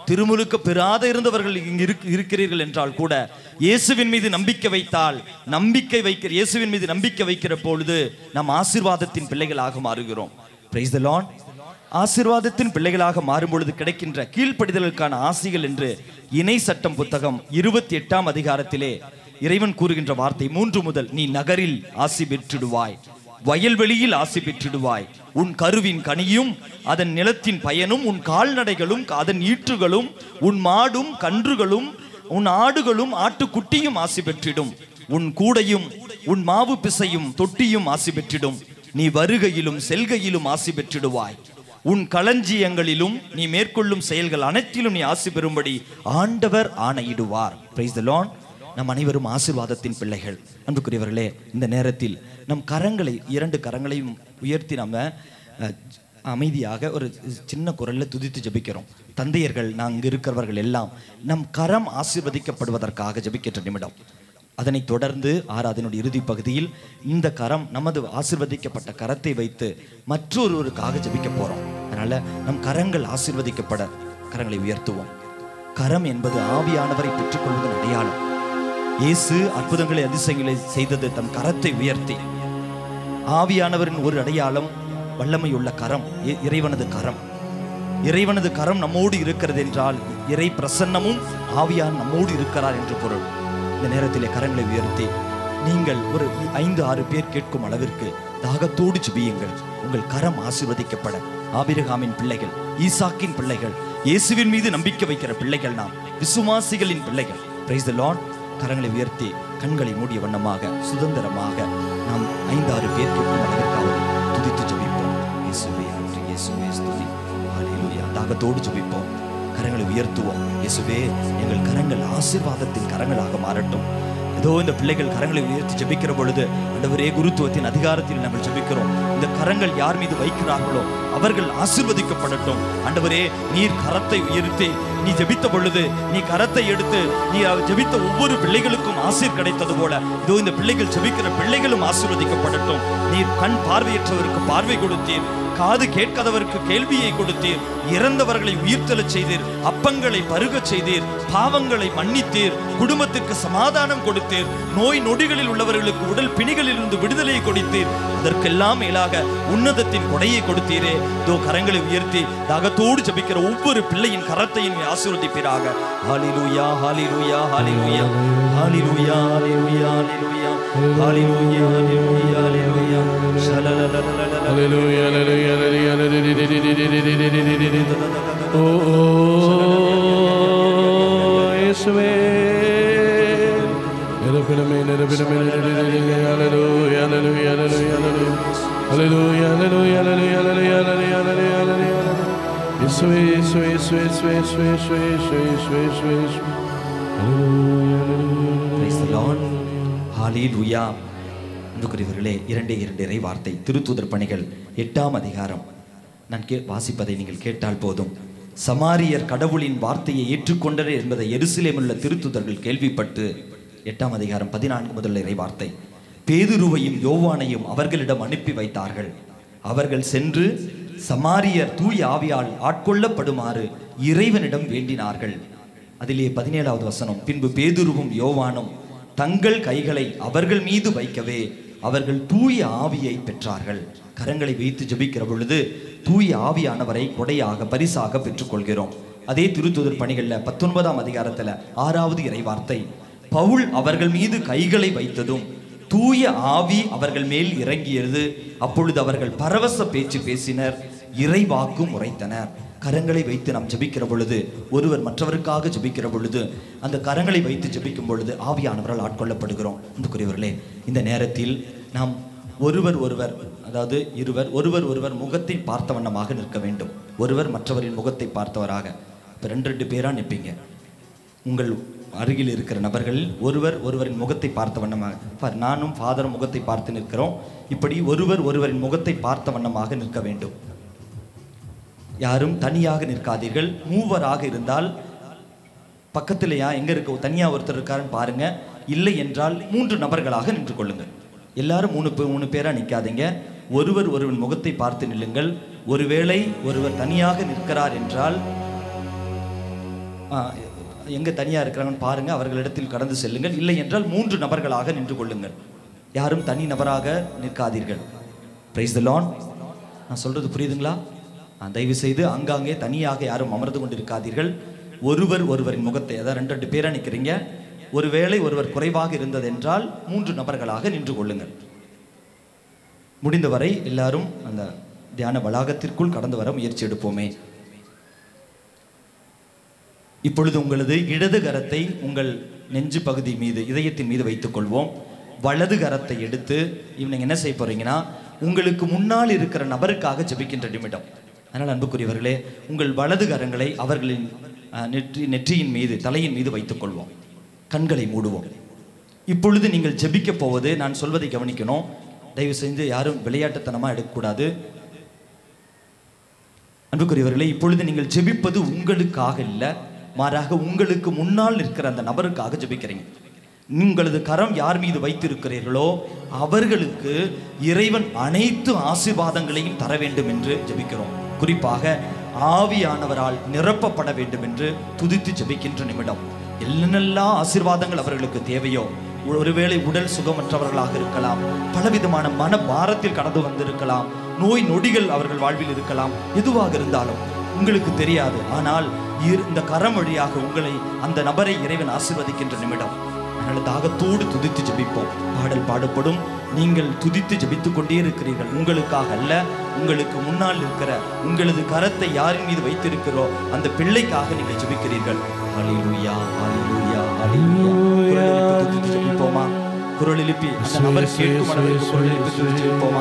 திருமுழுக்க பெறாத இருந்தவர்கள் இங்கு இருக்க- இருக்கிறீர்கள் என்றால் கூட இயேசுவின் மீது நம்பிக்கை வைத்தால் நம்பிக்கை வைக்கிற இயேசுவின் மீது நம்பிக்கை வைக்கிற பொழுது நாம் ஆசீர்வாதத்தின் பிள்ளைகளாக மாறுகிறோம் Praise the Lord. ஆசீர்வாதத்தின் பிள்ளைகளாக மாறும் பொழுது கிடைக்கின்ற கீழ்ப்படிதலுக்கான ஆசிகள் என்று இணை சட்டம் புத்தகம் இருபத்தி எட்டாம் அதிகாரத்திலே இறைவன் கூறுகின்ற வார்த்தை மூன்று முதல் நீ நகரில் ஆசி பெற்றிடுவாய் வயல்வெளியில் ஆசி பெற்றிடுவாய் உன் கருவின் கனியும் அதன் நிலத்தின் பயனும் உன் கால்நடைகளும் அதன் ஈற்றுகளும் உன் மாடும் கன்றுகளும் உன் ஆடுகளும் ஆட்டுக்குட்டியும் ஆசி பெற்றிடும் உன் கூடையும் உன் மாவு பிசையும் தொட்டியும் ஆசி பெற்றிடும் நீ வருகையிலும் செல்கையிலும் ஆசி பெற்றிடுவாய் உன் களஞ்சியங்களிலும் நீ மேற்கொள்ளும் செயல்கள் அனைத்திலும் நீ ஆசி பெறும்படி ஆண்டவர் ஆணையிடுவார் பிரைஸ் த லார்ட் நம் அனைவரும் ஆசீர்வாதத்தின் பிள்ளைகள் அன்புக்குரியவர்களே இந்த நேரத்தில் நம் கரங்களை இரண்டு கரங்களையும் உயர்த்தி நம்ம அஹ், அமைதியாக ஒரு சின்ன குரல்ல துதித்து ஜெபிக்கிறோம் தந்தையர்கள் நாங்கள் இருக்கிறவர்கள் எல்லாம் நம் கரம் ஆசீர்வதிக்கப்படுவதற்காக ஜெபிக்கின்ற நிமிடம் அதனைத் தொடர்ந்து ஆராதனுடைய இறுதி பகுதியில் இந்த கரம் நமது ஆசீர்வதிக்கப்பட்ட கரத்தை வைத்து மற்றொருவருக்காக ஜெபிக்க போறோம் அதனால நம் கரங்கள் ஆசீர்வதிக்கப்பட கரங்களை உயர்த்துவோம் கரம் என்பது ஆவியானவரை பெற்றுக்கொள்வதன் அடையாளம் இயேசு அற்புதங்களை அதிசயங்களை செய்தது தம் கரத்தை உயர்த்தி ஆவியானவரின் ஒரு அடையாளம் வல்லமையுள்ள கரம் இ- இறைவனது கரம் இறைவனது கரம் நம்மோடு இருக்கிறது என்றால் இறை பிரசன்னமும் ஆவியான் நம்மோடு இருக்கிறார் என்று பொருள் இந்த நேரத்திலே கரங்களை உயர்த்தி நீங்கள் ஒரு ஐந்து ஆறு பேர் கேட்கும் அளவிற்கு தாகத்தோடு ஜெபியுங்கள் உங்கள் கரம் ஆசீர்வதிக்கப்பட ஆபிரகாமின் பிள்ளைகள் ஈசாக்கின் பிள்ளைகள் இயேசுவின் மீது நம்பிக்கை வைக்கிற பிள்ளைகள் நாம் விசுவாசிகளின் பிள்ளைகள் பிரைஸ் த லார்ட் கரங்களை உயர்த்தி கண்களை மூடிய வண்ணமாக சுதந்திரமாக நாம் ஐந்தாறு பேர் கேட்கும் அளவிற்காவது துதித்து ஜெபிப்போம் இயேசுவே நன்றி இயேசுவே ஸ்துதி ஹalleluya தாகத்தோடு ஜெபிப்போம் கரங்களை உயர்த்துவோம் இயேசுவே எங்கள் கரங்கள் ஆசீர்வாதத்தின் கரங்களாக மாறட்டும் ஏதோ இந்த பிள்ளைகள் கரங்களை உயர்த்தி ஜெபிக்கிற பொழுது ஆண்டவரே குருத்துவத்தின் அதிகாரத்தில் நாங்கள் ஜெபிக்கிறோம் இந்த கரங்கள் யார் மீது வைக்கிறார்களோ அவர்கள் ஆசீர்வதிக்கப்படட்டும் ஆண்டவரே நீர் கரத்தை உயர்த்தி நீ ஜெபித்த பொழுது நீ கரத்தை எடுத்து நீ ஜெபித்த ஒவ்வொரு பிள்ளைகளுக்கும் ஆசீர் கிடைத்தது போல இதோ இந்த பிள்ளைகள் ஜெபிக்கிற பிள்ளைகளும் ஆசீர்வதிக்கப்படட்டும் நீர் கண் பார்வையற்றவருக்கு பார்வை கொடுத்தீர் காது கேட்காதவருக்கு கேள்வியை கொடுத்தீர் இறந்தவர்களை உயிர்த்தெழச் செய்தீர் அப்பங்களை பருகச் செய்தீர் பாவங்களை மன்னித்தீர் குடும்பத்திற்கு சமாதானம் கொடுத்தீர் நோய் நொடிகளில் உள்ளவர்களுக்கு உடல் பிணிகளில் இருந்து விடுதலையை கொடுத்தீர் அதற்கெல்லாம் மேலாக உன்னதத்தின் கொடையை கொடுத்தீரே இதோ கரங்களை உயர்த்தி தாகத்தோடு ஜெபிக்கிற ஒவ்வொரு பிள்ளையின் கரத்தையும் நீ ஆசீர்வதிப்பீராக ஹalleluya ஹalleluya ஹalleluya ஹalleluya ஹalleluya ஹalleluya ஹalleluya ஹalleluya ஹalleluya ஷலலலலலலல Hallelujah, hallelujah, hallelujah, hallelujah. Oh, യേശുവേ നിരപ്പിടമേ നിരപ്പിടമേ ഹല്ലേലൂയ ഹല്ലേലൂയ ഹല്ലേലൂയ ഹല്ലേലൂയ ഹല്ലേലൂയ ഹല്ലേലൂയ ഹല്ലേലൂയ ഹല്ലേലൂയ ഹല്ലേലൂയ ഹല്ലേലൂയ യേശുവേ യേശുവേ യേശുവേ യേശുവേ യേശുവേ യേശുവേ യേശുവേ യേശുവേ യേശുവേ ഹല്ലേലൂയ ഹല്ലേലൂയ Praise the Lord. Hallelujah. அன்புக்குரியவர்களே இரண்டே இரண்டு இறை வார்த்தை திருத்தூதர் பணிகள் எட்டாம் அதிகாரம் நான் கே வாசிப்பதை நீங்கள் கேட்டால் போதும் சமாரியர் கடவுளின் வார்த்தையை ஏற்றுக்கொண்டனர் என்பதை எருசலேமில் உள்ள திருத்துதர்கள் கேள்விப்பட்டு எட்டாம் அதிகாரம் பதினான்கு முதல் இறை வார்த்தை பேதுருவையும் யோவானையும் அவர்களிடம் அனுப்பி வைத்தார்கள் அவர்கள் சென்று சமாரியர் தூய ஆவியால் ஆட்கொள்ளப்படுமாறு இறைவனிடம் வேண்டினார்கள் அதிலே பதினேழாவது வசனம் பின்பு பேதுருவும் யோவானும் தங்கள் கைகளை அவர்கள் மீது வைக்கவே அவர்கள் தூய ஆவியை பெற்றார்கள் கரங்களை வைத்து ஜெபிக்கிற பொழுது தூய ஆவியானவரை கொடையாக பரிசாக பெற்றுக்கொள்கிறோம் அதே திருத்துதர் பணிகள்ல பத்தொன்பதாம் அதிகாரத்துல ஆறாவது இறைவார்த்தை பவுல் அவர்கள் மீது கைகளை வைத்ததும் தூய ஆவி அவர்கள் மேல் இறங்கியது அப்பொழுது அவர்கள் பரவச பேச்சு பேசினர் இறைவாக்கும் உரைத்தனர் கரங்களை வைத்து நாம் ஜெபிக்கிற பொழுது ஒருவர் மற்றவருக்காக ஜெபிக்கிற பொழுது அந்த கரங்களை வைத்து ஜெபிக்கும் பொழுது ஆவியானவரால் ஆட்கொள்ளப்படுகிறோம் அன்புக்குரியவர்களே இந்த நேரத்தில் நாம் ஒருவர் ஒருவர் அதாவது இருவர் ஒருவர் ஒருவர் முகத்தை பார்த்த வண்ணமாக நிற்க வேண்டும் ஒருவர் மற்றவரின் முகத்தை பார்த்தவராக இப்போ ரெண்டு ரெண்டு பேரா நிற்பீங்க உங்கள் அருகில் இருக்கிற நபர்களில் ஒருவர் ஒருவரின் முகத்தை பார்த்த வண்ணமாக பார், நானும் ஃபாதரும் முகத்தை பார்த்து நிற்கிறோம் இப்படி ஒருவர் ஒருவரின் முகத்தை பார்த்த வண்ணமாக நிற்க வேண்டும் யாரும் தனியாக நிற்காதீர்கள் மூவராக இருந்தால் பக்கத்திலேயா எங்க இருக்க தனியா ஒருத்தர் இருக்காருன்னு பாருங்க இல்லை என்றால் மூன்று நபர்களாக நின்று கொள்ளுங்கள் எல்லாரும் மூணு பே மூணு பேரா நிற்காதீங்க ஒருவர் ஒருவன் முகத்தை பார்த்து நில்லுங்கள் ஒருவேளை ஒருவர் தனியாக நிற்கிறார் என்றால் ஆ, எங்க தனியா இருக்கிறாங்கன்னு பாருங்க அவர்களிடத்தில் கடந்து செல்லுங்கள் இல்லை என்றால் மூன்று நபர்களாக நின்று கொள்ளுங்கள் யாரும் தனி நபராக நிற்காதீர்கள் பிரைஸ் த லான் நான் சொல்றது புரியுதுங்களா ஆ, தயவு செய்து அங்காங்கே தனியாக யாரும் அமர்ந்து கொண்டிருக்காதீர்கள் ஒருவர் ஒருவரின் முகத்தை அதாவது ரெண்டு ரெண்டு பேரா நிற்கிறீங்க ஒருவேளை ஒருவர் குறைவாக இருந்ததென்றால் மூன்று நபர்களாக நின்று கொள்ளுங்கள் முடிந்தவரை எல்லாரும் அந்த தியான வளாகத்திற்குள் கடந்து வர முயற்சி எடுப்போமே இப்பொழுது உங்களது இடது கரத்தை உங்கள் நெஞ்சு பகுதி மீது இதயத்தின் மீது வைத்துக் கொள்வோம் வலது கரத்தை எடுத்து இவங்க என்ன செய்ய போறீங்கன்னா உங்களுக்கு முன்னால் இருக்கிற நபருக்காக ஜெபிக்கின்ற நிமிடம் அதனால் அன்புக்குரியவர்களே உங்கள் வலது கரங்களை அவர்களின் அஹ், நெற்றி நெற்றியின் மீது தலையின் மீது வைத்துக் கொள்வோம் கண்களை மூடுவோம் இப்பொழுது நீங்கள் ஜெபிக்க போவது நான் சொல்வதை கவனிக்கணும் தயவு செஞ்சு யாரும் விளையாட்டுத்தனமா எடுக்கக்கூடாது அன்புக்குரியவர்களே இப்பொழுது நீங்கள் ஜெபிப்பது உங்களுக்காக இல்லை மாறாக உங்களுக்கு முன்னால் இருக்கிற அந்த நபருக்காக ஜெபிக்கிறீங்க உங்களது கரம் யார் மீது வைத்திருக்கிறீர்களோ அவர்களுக்கு இறைவன் அனைத்து ஆசீர்வாதங்களையும் தர வேண்டும் என்று ஜெபிக்கிறோம் குறிப்பாக ஆவியானவரால் நிரப்பப்பட வேண்டும் என்று துதித்து ஜெபிக்கின்ற நிமிடம் என்னெல்லாம் ஆசீர்வாதங்கள் அவர்களுக்கு தேவையோ ஒருவேளை உடல் சுகமற்றவர்களாக இருக்கலாம் பலவிதமான மன பாரத்தில் கடந்து வந்திருக்கலாம் நோய் நொடிகள் அவர்கள் வாழ்வில் இருக்கலாம் எதுவாக இருந்தாலும் உங்களுக்கு தெரியாது ஆனால் இரு- இந்த கரம் வழியாக உங்களை அந்த நபரை இறைவன் ஆசீர்வதிக்கின்ற நிமிடம் அதனால் தாகத்தோடு துதித்து ஜெபிப்போம் பாடல் பாடப்படும் நீங்கள் துதித்து ஜெபித்துக் கொண்டே இருக்கிறீர்கள் உங்களுக்காக அல்ல உங்களுக்கு முன்னால் இருக்கிற உங்களது கரத்தை யாரின் மீது வைத்திருக்கிறோ அந்த பிள்ளைக்காக நீங்கள் ஜெபிக்கிறீர்கள் ஹalleluya ஹalleluya ஹalleluya குரல் எழுப்பி துதித்து ஜெபிப்போமா குரல் எழுப்பி அந்த நபர் கேட்கும் அளவிற்கு குரல் எழுப்பி துதித்து ஜெபிப்போமா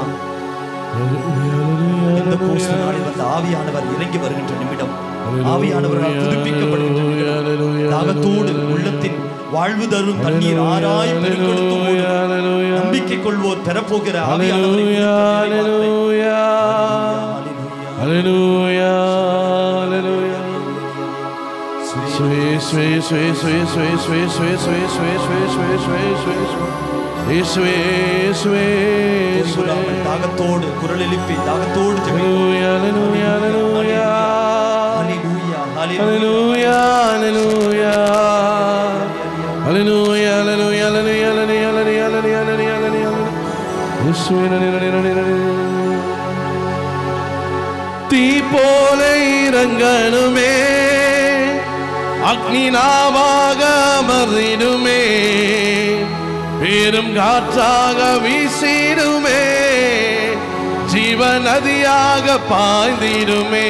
இந்த போஸ்ட் நாளில் வந்த ஆவியானவர் இறங்கி வருகின்ற நிமிடம் ஆவியானவரால் புதுப்பிக்கப்படுகின்ற நிமிடம் தாகத்தோடு உள்ளத்தின் வாழ்வு தரும் தண்ணீர் ஆராய் பெருக்கெடுத்து ஓடும். நம்பிக்கை கொள்வோர் பெறப்போகிற ஆவியானவரை குறித்த இறைவார்த்தை. Hallelujah, hallelujah. Sweet, sweet, sweet, sweet, sweet, sweet, sweet, sweet, sweet, sweet, sweet, sweet, sweet, sweet, sweet, sweet, ஓய்வில்லாமல் sweet. தாகத்தோடு குரல் எழுப்பி தாகத்தோடு ஜெபிப்போம். Hallelujah, hallelujah, hallelujah. ஹalleluya, ஹalleluya. Hallelujah, hallelujah, hallelujah, hallelujah, hallelujah, hallelujah, hallelujah, hallelujah, hallelujah, hallelujah. இயேசுவே, நன்றி, நன்றி, நன்றி, நன்றி. தீ போல இறங்கணுமே அக்னி நாவாக அமர்ந்திடுமே பெரும் காற்றாக வீசிடுமே ஜீவ நதியாக பாய்ந்திடுமே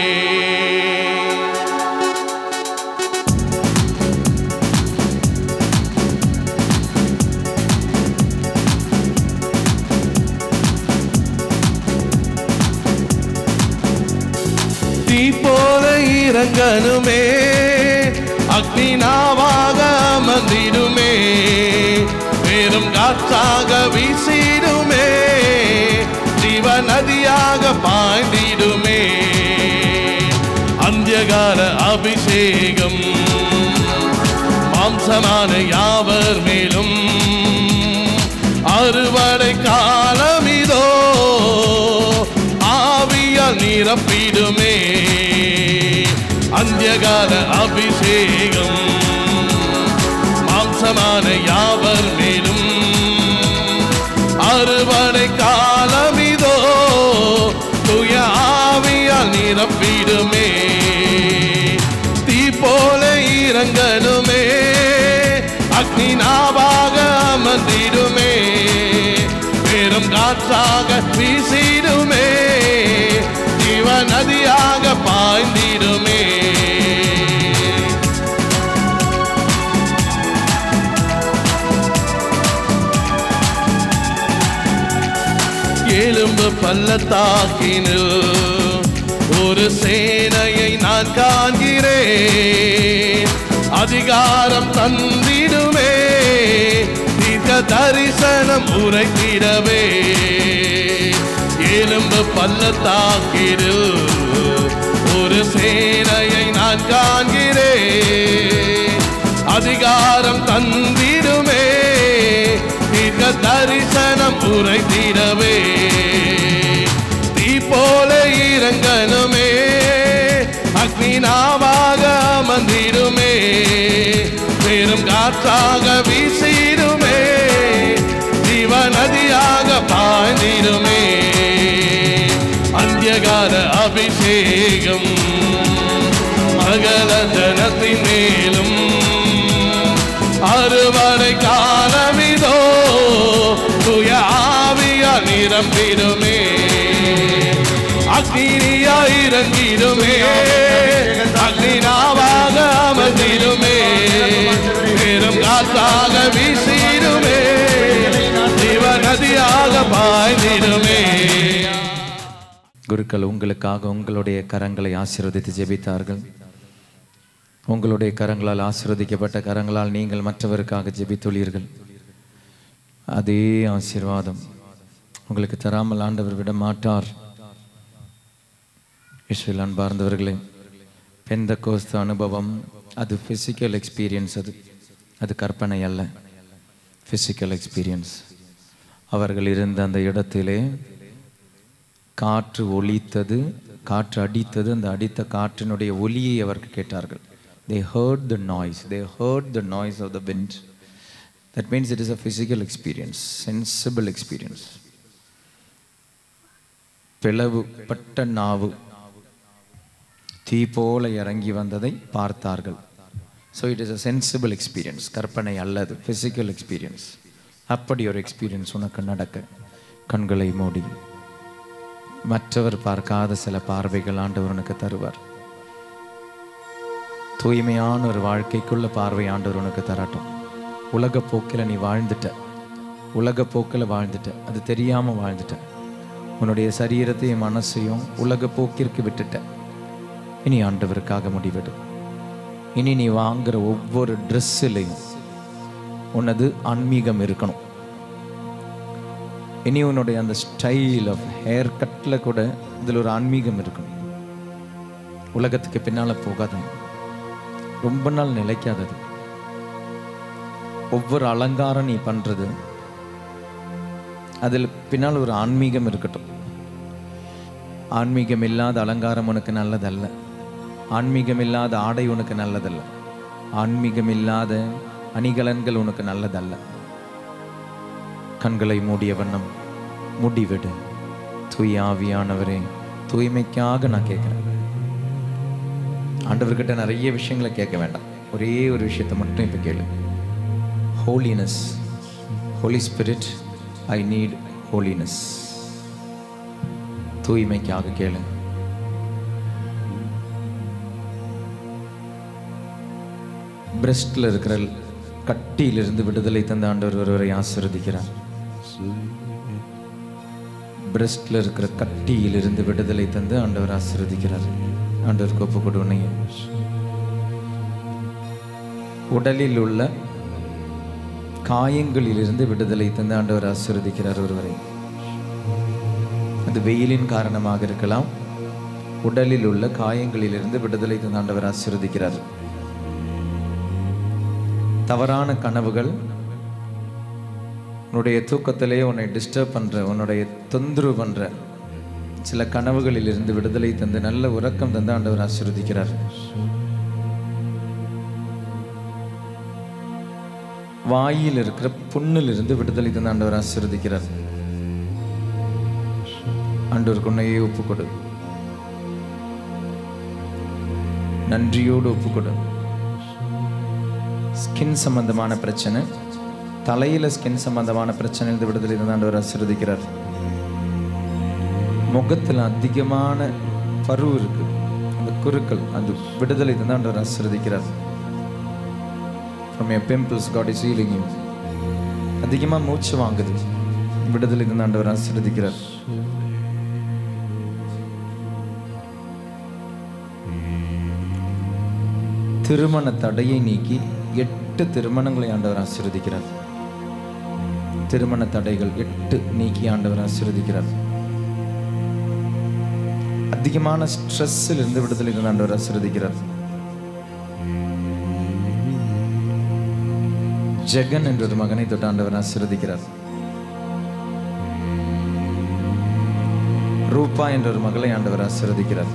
தீ போல இறங்கணுமே அக்னி நாவாக அமர்ந்திடுமே பெரும் காற்றாக வீசிடுமே ஜீவ நதியாக பாய்ந்திடுமே அந்தியகால அபிஷேகம் மாம்சமான யாவர் மேலும் அறுவடை காலம் இதோ ஆவியால் நிரப்பிடுமே அந்தியகால அபிஷேகம் மாம்சமான யாவர் மேலும் அறுவடை காலம் இதோ துய ஆவியால் நிரப்பிடுமே தீ போல இறங்கணுமே அக்னி நாவாக அமர்ந்திடுமே பெரும் காற்றாக வீசிடுமே ஜீவ நதியாக பாய்ந்திடுமே எலும்பு பள்ளத்தாக்கினில் ஒரு சேனையை நான் காண்கிறேன் அதிகாரம் தந்திடுமே தீர்க்க தரிசனம் உரைத்திடவே எலும்பு பள்ளத்தாக்கினில் ஒரு சேனையை நான் காண்கிறேன் அதிகாரம் தந்திடுமே தீர்க்க தரிசனம் உரைத்திடவே தீ போல இறங்கணுமே அக்னி நாவாக அமர்ந்திடுமே காற்றாக வீசிடுமே ஜீவ நதியாக பாய்ந்திடுமே அந்தியகால அபிஷேகம் மகள ஜனத்தின் மேலும் அறுவடை காலமிதோ துய ஆவியா நிரம்பிடுமே அக்னியா இறங்கிடுமே அக்னினாவாக அமர்ந்திடுமே பெரும் காற்றாக வீசிடுமே ஜீவ நதியாக பாய்ந்திடுமே குருக்கள் உங்களுக்காக உங்களுடைய கரங்களை ஆசீர்வதித்து ஜெபித்தார்கள் உங்களுடைய கரங்களால் ஆசீர்வதிக்கப்பட்ட கரங்களால் நீங்கள் மற்றவருக்காக ஜெபித்துள்ளீர்கள் அதே ஆசீர்வாதம் உங்களுக்கு தராமல் ஆண்டவர் விட மாட்டார் இஸ்ரேல் அன்பார்ந்தவர்களே பெந்த கோஸ்து அனுபவம் அது ஃபிசிக்கல் எக்ஸ்பீரியன்ஸ் அது அது கற்பனை அல்ல ஃபிசிக்கல் எக்ஸ்பீரியன்ஸ் அவர்கள் இருந்த அந்த இடத்திலே காற்று ஒலித்தது காற்று அடித்தது அந்த அடித்த காற்றினுடைய ஒலியை அவர்கள் கேட்டார்கள் they heard the noise they heard the noise of the wind that means it is a physical experience sensible experience பிளவுபட்ட நாவு தீ போல இறங்கி வந்ததை பார்த்தார்கள் so it is a sensible experience கற்பனை அல்லது ஃபிசிக்கல் எக்ஸ்பீரியன்ஸ் அப்படி ஒரு எக்ஸ்பீரியன்ஸ் உனக்கு நடக்க கண்களை மூடி மற்றவர் பார்க்காத சில பார்வைகள் ஆண்டவர் உனக்கு தருவார் தூய்மையான ஒரு வாழ்க்கைக்குள்ள பார்வை ஆண்டவர் உனக்கு தரட்டும் உலக போக்கில் நீ வாழ்ந்துட்ட உலக போக்கில் வாழ்ந்துட்ட அது தெரியாமல் வாழ்ந்துட்ட உன்னுடைய சரீரத்தையும் மனசையும் உலக போக்கிற்கு விட்டுட்ட இனி ஆண்டவருக்காக முடிவெடு இனி நீ வாங்குற ஒவ்வொரு ட்ரெஸ்ஸிலையும் உனது ஆன்மீகம் இருக்கணும் இனி உன்னுடைய அந்த ஸ்டைல் ஆஃப் ஹேர் கட்டில் கூட இதில் ஒரு ஆன்மீகம் இருக்கணும் உலகத்துக்கு பின்னால் போகாத ரொம்ப நாள் நிலைக்காதது ஒவ்வொரு அலங்காரம் நீ பண்ணுறது அதில் பின்னால் ஒரு ஆன்மீகம் இருக்கட்டும் ஆன்மீகம் இல்லாத அலங்காரம் உனக்கு நல்லதல்ல ஆன்மீகம் இல்லாத ஆடை உனக்கு நல்லதல்ல ஆன்மீகம் இல்லாத அணிகலன்கள் உனக்கு நல்லதல்ல கண்களை மூடிய வண்ணம் முடிவிடு தூய ஆவியானவரே தூய்மைக்காக நான் கேட்குறேன் ஆண்டவர்கிட்ட நிறைய விஷயங்களை கேட்க வேண்டாம் ஒரே ஒரு விஷயத்தை மட்டும் இப்போ கேளு holiness Holy Spirit I need holiness தூய்மைக்காக கேளு பிரஸ்ட்ல இருக்கிற கட்டியிலிருந்து விடுதலை தந்த ஆண்டவர் ஒருவரை ஆசீர்வதிக்கிறார் பிரஸ்ட்ல இருக்கிற கட்டியிலிருந்து விடுதலை தந்து ஆண்டவர் ஆசீர்வதிக்கிறார் ஆண்டவர் கோப்பு கொடுவனை உடலில் உள்ள காயங்களிலிருந்து விடுதலை தந்து ஆண்டவர் ஆசீர்வதிக்கிறார் ஒருவரை அது வெயிலின் காரணமாக இருக்கலாம் உடலில் உள்ள காயங்களிலிருந்து விடுதலை தந்து ஆண்டவர் ஆசீர்வதிக்கிறார் தவறான கனவுகள் உன்னுடைய தூக்கத்திலே உன்னை டிஸ்டர்ப் பண்ற உன்னுடைய தொந்தரவு பண்ற சில கனவுகளில் இருந்து விடுதலை தந்து நல்ல உறக்கம் தந்து ஆண்டவர் ஆசீர்வதிக்கிறார் வாயில் இருக்கிற புண்ணில் இருந்து விடுதலை தந்து ஆண்டவர் ஆசீர்வதிக்கிறார் ஆண்டவருக்கு உன்னையே ஒப்பு கொடு நன்றியோடு ஒப்பு கொடு ஸ்கின் சம்பந்தமான பிரச்சனை தலையில ஸ்கின் சம்பந்தமான பிரச்சனையிலிருந்து விடுதலை தந்து ஆண்டவர் ஆசீர்வதிக்கிறார் முகத்தில் அதிகமான பரு இருக்கு அந்த குருக்கள் அந்த விடுதலை தந்து ஆண்டவர் ஆசீர்வதிக்கிறார் from your pimples God is healing you அதிகமாக மூச்சு வாங்குது விடுதலை தந்து ஆண்டவர் ஆசீர்வதிக்கிறார் திருமண தடையை நீக்கி எட்டு திருமணங்களை ஆண்டவர் ஆசீர்வதிக்கிறார் திருமண தடைகள் எட்டு நீக்கி ஆண்டவர் ஆசீர்வதிக்கிறார் அதிகமான ஸ்ட்ரெஸ்ஸில் இருந்து விடுதலை தந்து ஆண்டவர் ஆசீர்வதிக்கிறார் ஜெகன் என்ற ஒரு மகனை தொட்டு ஆண்டவர் ஆசீர்வதிக்கிறார் ரூபா என்ற ஒரு மகளை ஆண்டவர் ஆசீர்வதிக்கிறார்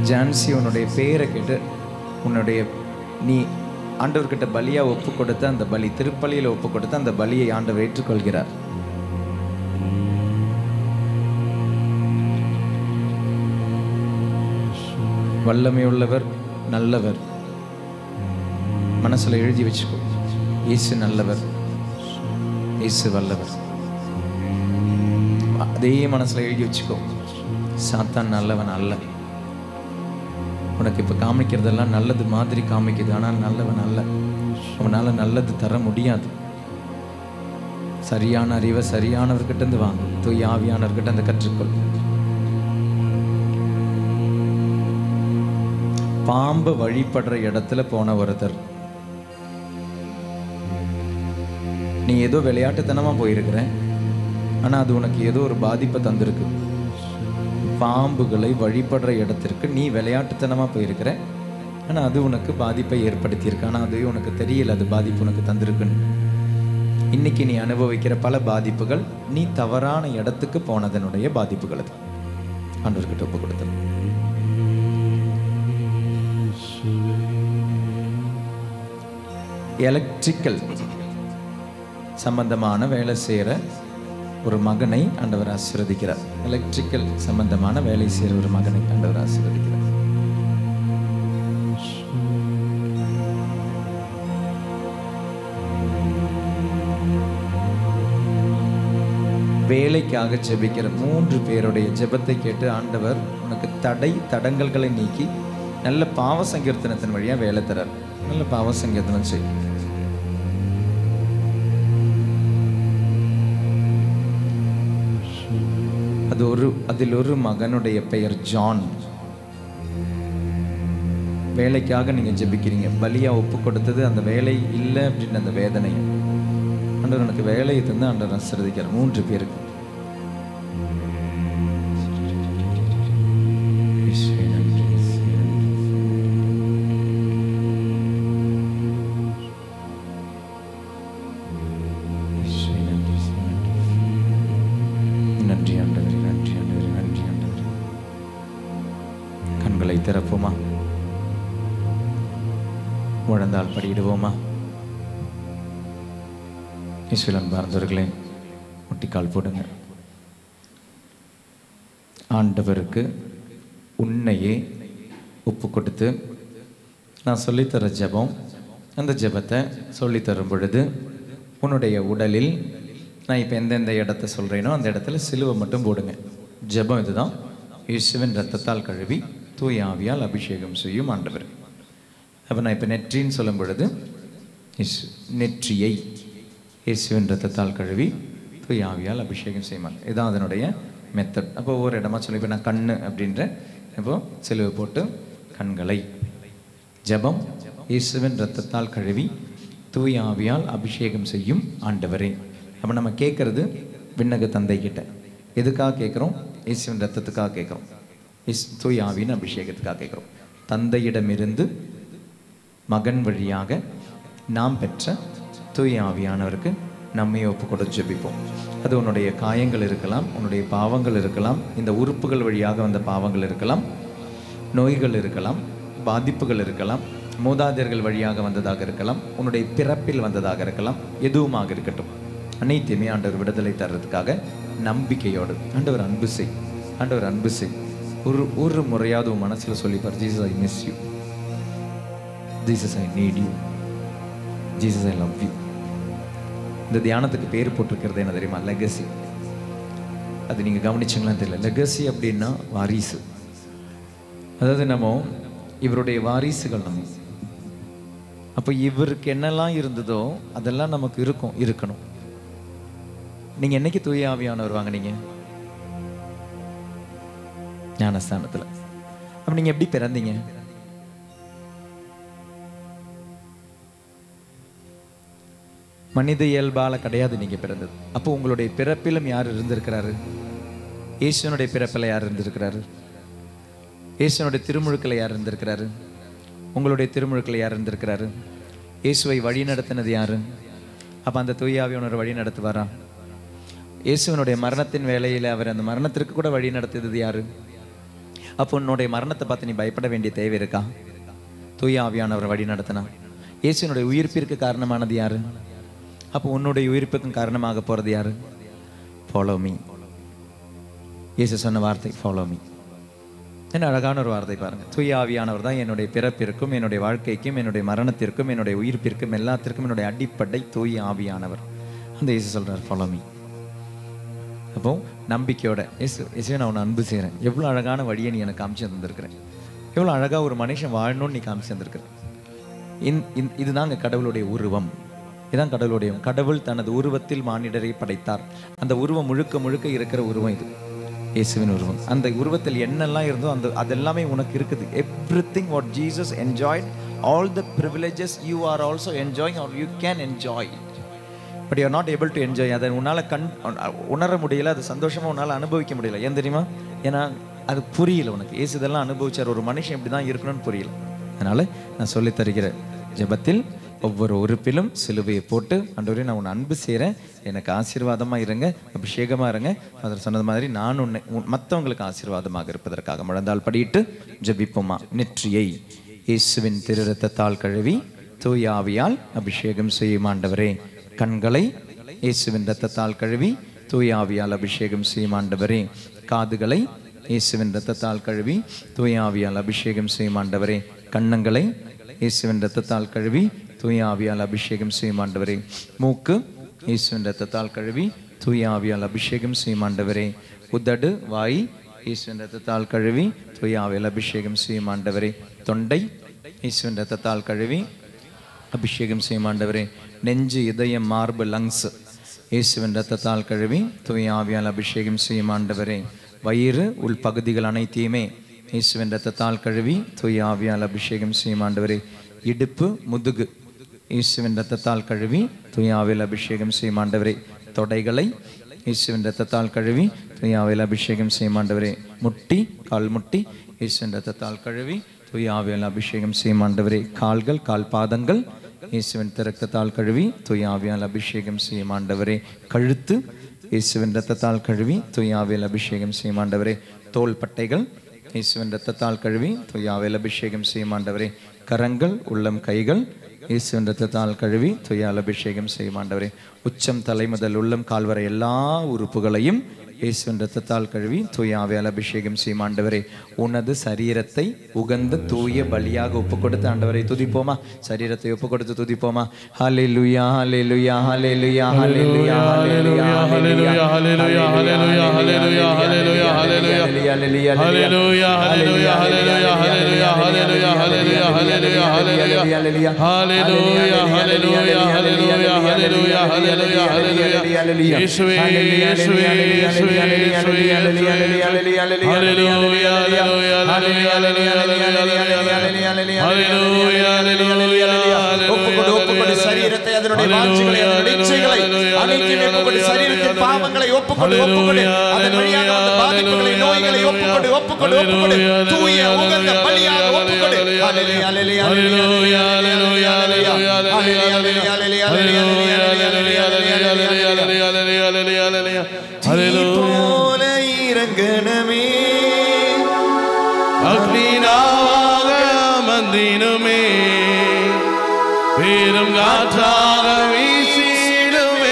ஜான்சி உன்னுடைய பேரை கேட்டு உன்னுடைய நீ ஆண்டவர்கிட்ட பலியா ஒப்பு கொடுத்த அந்த பலி திருப்பலியில் ஒப்பு கொடுத்த அந்த பலியை ஆண்டவர் ஏற்றுக்கொள்கிறார் வல்லமை உள்ளவர் நல்லவர் மனசுல எழுதி வச்சுக்கோ இயேசு நல்லவர் இயேசு வல்லவர் அதே மனசுல எழுதி வச்சுக்கோ சாத்தான் நல்லவன் அல்ல உனக்கு இப்ப காமிக்கிறதெல்லாம் நல்லது மாதிரி காமிக்குது ஆனால் நல்லவன் அல்ல அவனால நல்லது தர முடியாது சரியான அறிவை சரியானவர்கிட்ட இருந்து வாங்க தூய் ஆவியானவர்கிட்ட இருந்து கற்றுக்கொள் பாம்பு வழிபடுற இடத்துல போன ஒருத்தர் நீ ஏதோ விளையாட்டுத்தனமா போயிருக்கிற ஆனா அது உனக்கு ஏதோ ஒரு பாதிப்பை தந்திருக்கு பாம்புகளை வழிபடுற இடத்திற்கு நீ விளையாட்டுத்தனமா போயிருக்கிற ஆனா அது உனக்கு பாதிப்பை ஏற்படுத்தியிருக்கு ஆனா அது உனக்கு தெரியல அது பாதிப்பு உனக்கு தந்திருக்குன்னு இன்னைக்கு நீ அனுபவிக்கிற பல பாதிப்புகள் நீ தவறான இடத்துக்கு போனதனுடைய பாதிப்புகள் அது ஆண்டவர்கிட்ட ஒப்பு கொடுத்தது எலக்ட்ரிக்கல் சம்பந்தமான வேலை செய்கிற ஒரு மகனை ஆண்டவர் ஆசீர்வதிக்கிறார் எலக்ட்ரிக்கல் சம்பந்தமான வேலை செய்கிற ஒரு மகனை ஆண்டவர் ஆசீர்வதிக்கிறார் வேலைக்காக ஜெபிக்கிற மூன்று பேருடைய ஜெபத்தை கேட்டு ஆண்டவர் உனக்கு தடை தடங்கல்களை நீக்கி நல்ல பாவ சங்கீர்த்தனத்தின் வழியா வேலை தரார் நல்ல பாவ சங்கீர்த்தனம் செய் அது ஒரு அதில் ஒரு மகனுடைய பெயர் ஜான் வேலைக்காக நீங்க ஜெபிக்கிறீங்க பலியா ஒப்பு கொடுத்தது அந்த வேலை இல்லை அப்படின்னு அந்த வேதனை ஆண்டவர் எனக்கு வேலையை தந்து ஆண்டவர் ஆசீர்வதிக்கிறார் மூன்று பேருக்கு இயேசுவே நன்றி, இயேசுவே நன்றி. இயேசுவே நன்றி, இயேசுவே நன்றி. நன்றி ஆண்டவரே நன்றி ஆண்டவரே நன்றி ஆண்டவரே கண்களை திறப்போமா முழந்தால் படியிடுவோமா இஸ்விலன் பார்ந்தவர்களே முட்டிக்கால் போடுங்க ஆண்டவருக்கு உன்னையே ஒப்பு கொடுத்து நான் சொல்லித்தர ஜெபம் அந்த ஜெபத்தை சொல்லித்தரும் பொழுது உன்னுடைய உடலில் நான் இப்போ எந்தெந்த இடத்த சொல்கிறேனோ அந்த இடத்துல சிலுவை மட்டும் போடுங்க ஜெபம் இதுதான் இயேசுவின் ரத்தத்தால் கழுவி தூய ஆவியால் அபிஷேகம் செய்யும் ஆண்டவர் அப்போ நான் இப்போ நெற்றின்னு சொல்லும் பொழுது இயேசு நெற்றியை இயேசுவின் ரத்தத்தால் கழுவி தூய ஆவியால் அபிஷேகம் செய்வாங்க இதான் அதனுடைய மெத்தட் அப்போ ஒவ்வொரு இடமா சொல்லி இப்போ நான் கண்ணு அப்படின்ற இப்போ சிலுவை போட்டு கண்களை ஜெபம் இயேசுவின் ரத்தத்தால் கழுவி தூய ஆவியால் அபிஷேகம் செய்யும் ஆண்டவரே அப்போ நம்ம கேட்கறது விண்ணக தந்தை கிட்ட எதுக்காக கேட்குறோம் இயேசுவின் ரத்தத்துக்காக கேட்குறோம் இஸ் தூய ஆவியின் அபிஷேகத்துக்காக கேட்குறோம் தந்தையிடமிருந்து மகன் வழியாக நாம் பெற்ற தூய ஆவியானவருக்கு நம்மை ஒப்பு கொடுத்து ஜெபிப்போம் அது உன்னுடைய காயங்கள் இருக்கலாம் உன்னுடைய பாவங்கள் இருக்கலாம் இந்த உறுப்புகள் வழியாக வந்த பாவங்கள் இருக்கலாம் நோய்கள் இருக்கலாம் பாதிப்புகள் இருக்கலாம் மூதாதையர்கள் வழியாக வந்ததாக இருக்கலாம் உன்னுடைய பிறப்பில் வந்ததாக இருக்கலாம் எதுவுமாக இருக்கட்டும் அனைத்தையுமே ஆண்டவர் விடுதலை தர்றதுக்காக நம்பிக்கையோடு ஆண்டவர் அன்பு செய் ஆண்டவர் அன்பு செய் ஒரு ஒரு முறையாவது உன் மனசுல சொல்லிப்பார் Jesus I miss you Jesus I need you Jesus I love you இந்த தியானத்துக்கு பேர் போட்டிருக்கிறது என்ன தெரியுமா லெகசி அது நீங்கள் கவனிச்சிங்களான்னு தெரியல லெகசி அப்படின்னா வாரிசு அதாவது நம்ம இவருடைய வாரிசுகள் நம்ம அப்போ இவருக்கு என்னெல்லாம் இருந்ததோ அதெல்லாம் நமக்கு இருக்கும் இருக்கணும் நீங்க என்னைக்கு தூய ஆவியானவர் வாங்குனீங்க ஞானஸ்தானத்துல அப்ப நீங்க எப்படி பிறந்தீங்க மனித இயல்பால கிடையாது நீங்க பிறந்தது அப்போ உங்களுடைய பிறப்பிலும் யார் இருந்திருக்கிறாரு இயேசுனுடைய பிறப்பில் யார் இருந்திருக்கிறாரு இயேசுனுடைய திருமுழுக்கில் யார் இருந்திருக்கிறாரு உங்களுடைய திருமுழுக்கில் யார் இருந்திருக்கிறாரு இயேசுவை வழி நடத்தினது யாரு அப்ப அந்த தூயாவியனர் வழி நடத்துவாரா இயேசுவனுடைய மரணத்தின் வேலையில் அவர் அந்த மரணத்திற்கு கூட வழி நடத்தியது யாரு அப்போ உன்னுடைய மரணத்தை பார்த்து நீ பயப்பட வேண்டிய தேவை இருக்கா தூய ஆவியானவர் வழி நடத்தினா இயேசுனுடைய உயிர்ப்பிற்கு காரணமானது யாரு அப்போ உன்னுடைய உயிர்ப்புக்கும் காரணமாக போறது யாரு ஃபாலோ மீ இயேசு சொன்ன வார்த்தை ஃபாலோ மீ என்ன அழகான ஒரு வார்த்தை பாருங்க தூய ஆவியானவர் தான் என்னுடைய பிறப்பிற்கும் என்னுடைய வாழ்க்கைக்கும் என்னுடைய மரணத்திற்கும் என்னுடைய உயிர்ப்பிற்கும் எல்லாத்திற்கும் என்னுடைய அடிப்படை தூய ஆவியானவர் அந்த இயேசு சொல்றார் ஃபாலோ மீ அப்போ நம்பிக்கையோட இயேசு இயேசுவே நான் உன்னை அன்பு செய்கிறேன் எவ்வளோ அழகான வழியை நீ எனக்கு காமிச்சு தந்திருக்கிறேன் எவ்வளோ அழகாக ஒரு மனுஷன் வாழணும்னு நீ காமிச்சு தந்திருக்கிற இந் இந் இதுதாங்க கடவுளுடைய உருவம் இதுதான் கடவுளுடைய கடவுள் தனது உருவத்தில் மானிடரை படைத்தார் அந்த உருவம் முழுக்க முழுக்க இருக்கிற உருவம் இது இயேசுவின் உருவம் அந்த உருவத்தில் என்னெல்லாம் இருந்தோ அந்த அதெல்லாமே உனக்கு இருக்குது everything what Jesus enjoyed all the privileges you are also enjoying or you can enjoy but you're not able to enjoy அதை உன்னால் கண் உணர முடியல அது சந்தோஷமாக உன்னால் அனுபவிக்க முடியல ஏன் தெரியுமா ஏன்னா அது புரியல உனக்கு ஏசு இதெல்லாம் அனுபவிச்சார் ஒரு மனுஷன் இப்படி தான் இருக்கணும்னு புரியல அதனால் நான் சொல்லித் தருகிற ஜெபத்தில் ஒவ்வொரு உறுப்பிலும் சிலுவையை போட்டு ஆண்டவரே நான் உன்னை அன்பு செய்கிறேன் எனக்கு ஆசீர்வாதமாக இருங்க அபிஷேகமாக இருங்க அதில் சொன்னது மாதிரி நான் உன்னை மற்றவங்களுக்கு ஆசீர்வாதமாக இருப்பதற்காக முழந்தால் படியிட்டு ஜெபிப்போமா நெற்றியை இயேசுவின் திரு ரத்தத்தால் கழுவி தூய ஆவியால் அபிஷேகம் செய்யும் ஆண்டவரே கண்களை இயேசுவின் ரத்தத்தால் கழுவி தூய ஆவியால் அபிஷேகம் செய்யும் ஆண்டவரே காதுகளை இயேசுவின் ரத்தத்தால் கழுவி தூய ஆவியால் அபிஷேகம் செய்யும் ஆண்டவரே கண்ணங்களை இயேசுவின் ரத்தத்தால் கழுவி தூய ஆவியால் அபிஷேகம் செய்யும் ஆண்டவரே மூக்கு இயேசுவின் ரத்தத்தால் கழுவி தூய ஆவியால் அபிஷேகம் செய்யும் ஆண்டவரே உதடு வாய் இயேசுவின் ரத்தத்தால் கழுவி தூய ஆவியால் அபிஷேகம் செய்யும் ஆண்டவரே தொண்டை இயேசுவின் ரத்தத்தால் கழுவி அபிஷேகம் செய்யும் ஆண்டவரே நெஞ்சு இதயம் மார்பு லங்ஸ் இயேசுவின் ரத்தத்தால் கழுவி தூய ஆவியால் அபிஷேகம் செய்யும் ஆண்டவரே வயிறு உள் பகுதிகள் அனைத்தையுமே இயேசுவின் ரத்தத்தால் கழுவி தூய ஆவியால் அபிஷேகம் செய்யும் ஆண்டவரே இடுப்பு முதுகு இயேசுவின் ரத்தத்தால் கழுவி தூய ஆவியால் அபிஷேகம் செய்யும் ஆண்டவரே தொடைகளை இயேசுவின் ரத்தத்தால் கழுவி தூய ஆவியால் அபிஷேகம் செய்யும் ஆண்டவரே முட்டி கால் முட்டி இயேசுவின் ரத்தத்தால் கழுவி தூய ஆவியால் அபிஷேகம் செய்யும் ஆண்டவரே கால்கள் கால் பாதங்கள் இயேசுவின் ரத்தத்தால் கழுவி தூய ஆவியால் அபிஷேகம் செய்யும் ஆண்டவரே கழுத்து இயேசுவின் ரத்தத்தால் கழுவி தூய ஆவியால் அபிஷேகம் செய்யும் ஆண்டவரே தோள் பட்டைகள் இயேசுவின் ரத்தத்தால் கழுவி தூய ஆவியால் அபிஷேகம் செய்யும் ஆண்டவரே கரங்கள் உள்ளம் கைகள் இயேசுவின் ரத்தத்தால் கழுவி துயால் அபிஷேகம் செய்யும் ஆண்டவரே உச்சம் தலை முதல் உள்ளம் கால்வரை எல்லா உறுப்புகளையும் இயேசுவின் ரத்தத்தால் கழுவி தூய ஆவியால் அபிஷேகம் செய்யும் ஆண்டவரே உனது சரீரத்தை உகந்த தூய பலியாக ஒப்பு கொடுத்து ஆண்டவரை துதிப்போமா சரீரத்தை ஒப்பு கொடுத்து துதிப்போமா ஹலே லுயா ஹலே லுயா ஹலே லுயா ஹலே லுயா ஹலே லுயா ஹலே லுயா ஹலே லுயா ஹலே லுயா ஹலே லுயா ஹலே லுயா ஹலே லுயா Hallelujah, hallelujah, hallelujah, hallelujah, hallelujah, hallelujah, hallelujah, hallelujah. Hallelujah, hallelujah, hallelujah, hallelujah, hallelujah, hallelujah. യേശുവേ, യേശുവേ, യേശുവേ, യേശുവേ, യേശുവേ. Hallelujah, hallelujah, hallelujah, hallelujah, hallelujah, hallelujah. ஒப்புக்கொடு ஒப்புக்கொடு சரீரத்தை அதனுடைய வாஞ்சிகளை அதனுடைய இச்சைகளை அனைத்தையும் ஒப்புக்கொடு சரீரத்தின் பாவங்களை ஒப்புக்கொடு ஒப்புக்கொடு அதன் வழியாக வந்த பாதிப்புகளை நோய்களை ஒப்புக்கொடு ஒப்புக்கொடு ஒப்புக்கொடு தூய உகந்த பலியாக ஒப்புக்கொடு ஹalleluya ஹalleluya ஹalleluya ஹalleluya ஹalleluya ஹalleluya ஹalleluya போல இறங்கணமே அக்னினாவாக மந்தினுமே பெரும் காற்றாக வீசிடுமே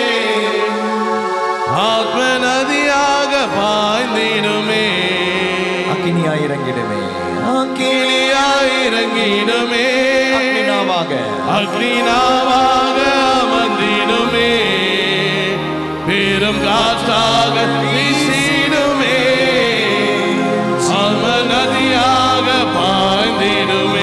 ஆத்ம நதியாக பாய்ந்திடுமே அக்கினியாய் இறங்கிடுமே கிளியாய் இறங்கிடுமே அக்கினாவாக அக்னினாவாக மந்தினுமே பெரும் காற்றாக வீசிடுமே ஆத்ம நதியாக பாய்ந்திடுமே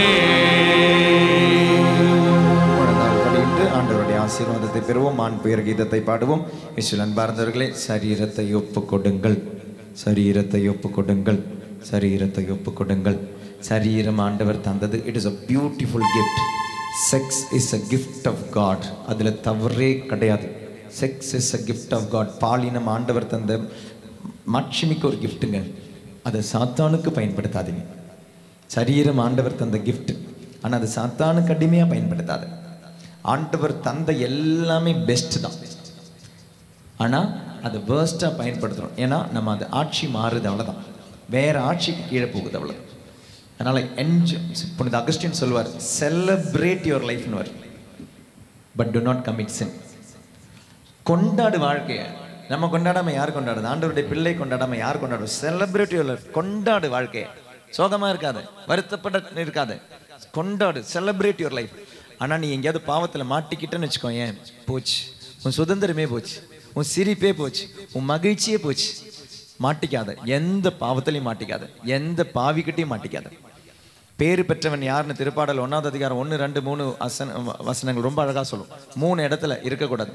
முழந்தாள் படியிட்டு ஆண்டவருடைய ஆசீர்வாதத்தை பெறுவோம் ஆண் பெயர் கீதத்தை பாடுவோம் இஸ்வல் அன்பார்ந்தவர்களே சரீரத்தை ஒப்பு கொடுங்கள் சரீரத்தை ஒப்பு கொடுங்கள் சரீரத்தை ஒப்பு கொடுங்கள் சரீரம் ஆண்டவர் தந்தது it is a beautiful gift sex is a gift of God அதில் தவறே கிடையாது sex is a gift of God பாலினம் ஆண்டவர் தந்த மாட்சிமிக்க ஒரு கிஃப்ட்டுங்க அதை சாத்தானுக்கு பயன்படுத்தாதீங்க சரீரம் ஆண்டவர் தந்த gift ஆனால் அது சாத்தானுக்கு அடிமையாக பயன்படுத்தாது ஆண்டவர் தந்த எல்லாமே பெஸ்ட் தான் ஆனால் அதை வேர்ஸ்ட்டாக பயன்படுத்துகிறோம் ஏன்னா நம்ம அது ஆட்சி மாறுது அவ்வளோதான் வேற ஆட்சிக்கு கீழே போகுது அவ்வளவு அதனால என்ஜாய் புனித அகஸ்டின் சொல்வார் செலிப்ரேட் யுவர் லைஃப்னு வரும் but do not commit sin கொண்டாடு வாழ்க்கையை நம்ம கொண்டாடாம யார் கொண்டாடுது ஆண்டவருடைய பிள்ளை கொண்டாடாம யார் கொண்டாடுது செலிப்ரேட் யுவர் லைஃப் கொண்டாடு வாழ்க்கையை சோகமா இருக்காது வருத்தப்பட இருக்காது கொண்டாடு செலிப்ரேட் யுவர் லைஃப் ஆனா நீ எங்கேயாவது பாவத்துல மாட்டிக்கிட்டேன்னு வச்சுக்கோ ஏன் போச்சு உன் சுதந்திரமே போச்சு உன் சிரிப்பே போச்சு உன் மகிழ்ச்சியே போச்சு மாட்டிக்காத எந்த பாவத்திலையும் மாட்டிக்காத எந்த பாவிக்கிட்டையும் மாட்டிக்காத பேறு பெற்றவன் யாருன்னு திருப்பாடல் ஒன்னாவது அதிகாரம் ஒன்று ரெண்டு மூணு வசன வசனங்கள் ரொம்ப அழகா சொல்லும் மூணு இடத்துல இருக்கக்கூடாது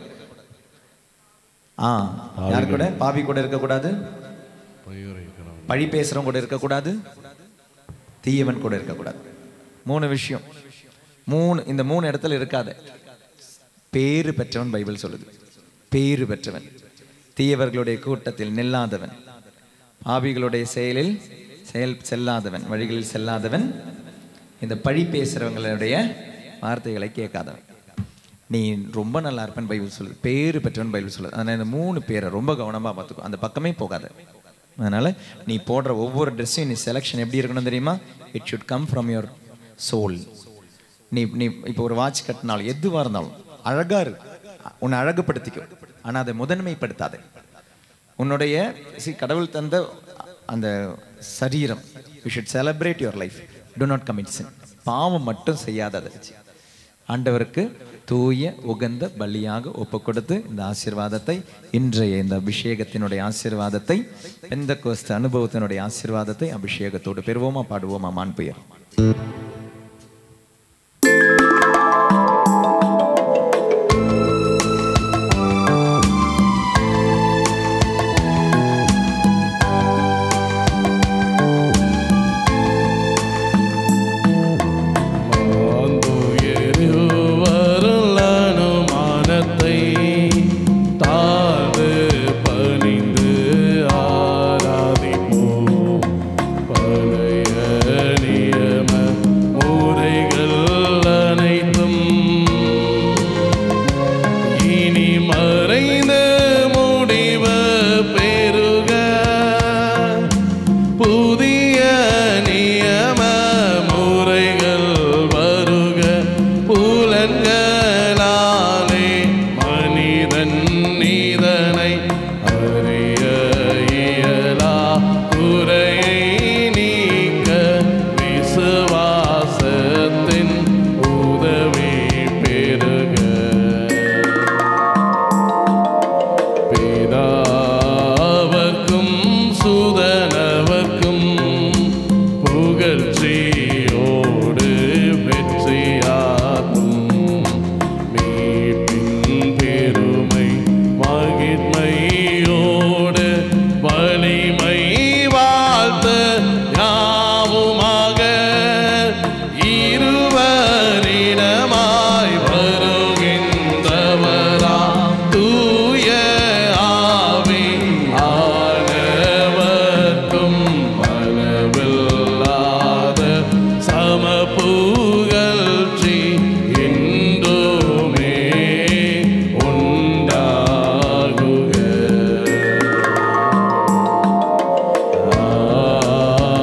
ஆ யாரு கூட பாவி கூட இருக்கக்கூடாது பழி பேசுறவங்க கூட இருக்கக்கூடாது தீயவன் கூட இருக்கக்கூடாது மூணு விஷயம் மூணு இந்த மூணு இடத்துல இருக்காது பேறு பெற்றவன் பைபிள் சொல்லுது பேறு பெற்றவன் தீயவர்களுடைய கூட்டத்தில் நில்லாதவன் பாவிகளுடைய செயலில் செயல் செல்லாதவன் வழிகளில் செல்லாதவன் இந்த பழி பேசுறவங்களுடைய வார்த்தைகளை கேட்காதவன் நீ ரொம்ப நல்லா இருப்பேன் பைபிள் சொல்லுது பேரு பெற்றவன் பைபிள் சொல்லுது அதனால இந்த மூணு பேரை ரொம்ப கவனமா பார்த்துக்கோ அந்த பக்கமே போகாத அதனால நீ போடுற ஒவ்வொரு ட்ரெஸ்ஸையும் நீ செலெக்ஷன் எப்படி இருக்கணும் தெரியுமா it should come from your soul நீ நீ இப்போ ஒரு வாட்ச் கட்டினாலும் எதுவாக இருந்தாலும் அழகா இருக்கு உன்னை அழகுபடுத்திக்கும் ஆனா அதை முதன்மைப்படுத்தாதே உன்னுடைய see கடவுள் தந்த அந்த சரீரம் you should celebrate your life do not commit sin பாவம் மட்டும் செய்யாத அதை வச்சு ஆண்டவருக்கு தூய உகந்த பலியாக ஒப்பு கொடுத்து இந்த ஆசீர்வாதத்தை இன்றைய இந்த அபிஷேகத்தினுடைய ஆசீர்வாதத்தை எந்த கோஸ்த அனுபவத்தினுடைய ஆசீர்வாதத்தை அபிஷேகத்தோடு பெறுவோமா பாடுவோமா மான் பெயர் மானத்தை தாழ்ந்து பணிந்து ஆராதிப்போம் பழைய நியம முறைகள் அனைத்தும் இனி மறைந்து முடிவ பெருக புதிய நியம முறைகள் வருக புலன்களாலே மனிதன் நீதனை அறிய இயலா குறையை நீக்க விசுவாசத்தின் உதவி பெருக பிதாவர்க்கும் சுதனவர்க்கும் புகழ்ச்சியோடு வெற்றியாகும் மீட்பின் பெருமை மகிழ்மையோடு வலிமை வாழ்த்த யாவுமாக இருவரிடமாய் வருகின்றவரா தூய ஆவி ஆனவர்க்கும் அளவில்லாத சம புகழ்ச்சி என்றுமே உண்டாகுக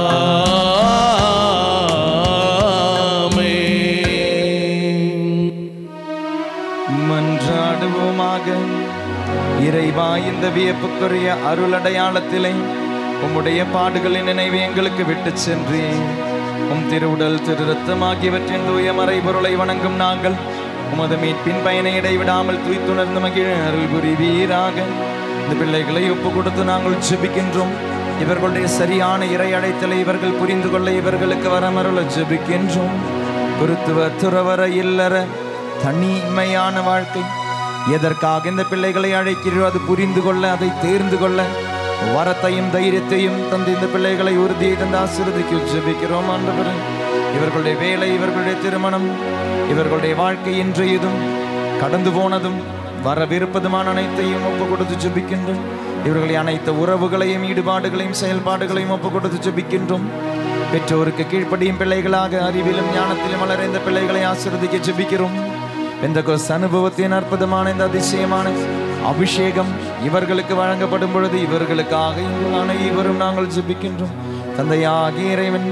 மன்றாடுவோமாக இறைவா இந்த வியப்புக்குரிய அருள் அடையாளத்திலே உம்முடைய பாடுகளின் நினைவை எங்களுக்கு விட்டுச் சென்றே உம் திருவுடல் திரு ரத்தம் ஆகியவற்றின் தூய மறைபொருளை வணங்கும் நாங்கள் உமது மீட்பின் பயனை இடைவிடாமல் துய்த்துணர்ந்து மகிழ அருள் புரிவீராக இந்த பிள்ளைகளை ஒப்பு கொடுத்து நாங்கள் ஜெபிக்கின்றோம் இவர்களுடைய சரியான இறை அழைத்தலை இவர்கள் புரிந்து கொள்ள இவர்களுக்கு வரமருள ஜெபிக்கின்றோம் குருத்துவ துறவர இல்லற தனிமையான வாழ்க்கை எதற்காக இந்த பிள்ளைகளை அழைக்கிறோ அது புரிந்து கொள்ள அதை தேர்ந்து கொள்ள வரத்தையும் தைரியத்தையும் தந்து இந்த பிள்ளைகளை உறுதியை தந்து ஆசீர்வதிக்க ஜெபிக்கிறோம் ஆண்டவரே இவர்களுடைய வேலை இவர்களுடைய திருமணம் இவர்களுடைய வாழ்க்கை இன்றையதும் கடந்து போனதும் வரவிருப்பதுமான அனைத்தையும் ஒப்பு கொடுத்து ஜெபிக்கின்றோம் இவர்களை அனைத்து உறவுகளையும் ஈடுபாடுகளையும் செயல்பாடுகளையும் ஒப்பு கொடுத்து ஜெபிக்கின்றோம் பெற்றோருக்கு கீழ்ப்படியும் பிள்ளைகளாக அறிவிலும் ஞானத்திலும் வளர இந்த பிள்ளைகளை ஆசீர்வதிக்க ஜெபிக்கிறோம் இந்த கோஸ் அனுபவத்தின் அற்புதமான இந்த அதிசயமான அபிஷேகம் இவர்களுக்கு வழங்கப்படும் பொழுது இவர்களுக்காக இங்குள்ளான இவரும் நாங்கள் ஜெபிக்கின்றோம் தந்தையாகிய இறைவன்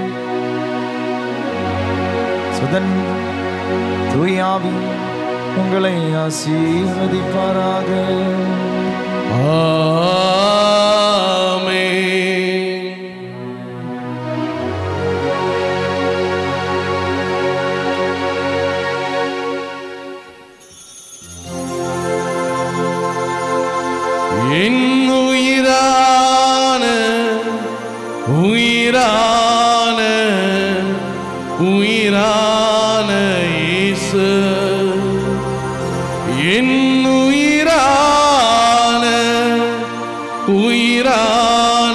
சுதன் தூயாவி உங்களை ஆசீர்வதிப்பாராக ஆமென் என் உயிரான உயிரான உயிரான இயேசு என் உயிரான உயிரான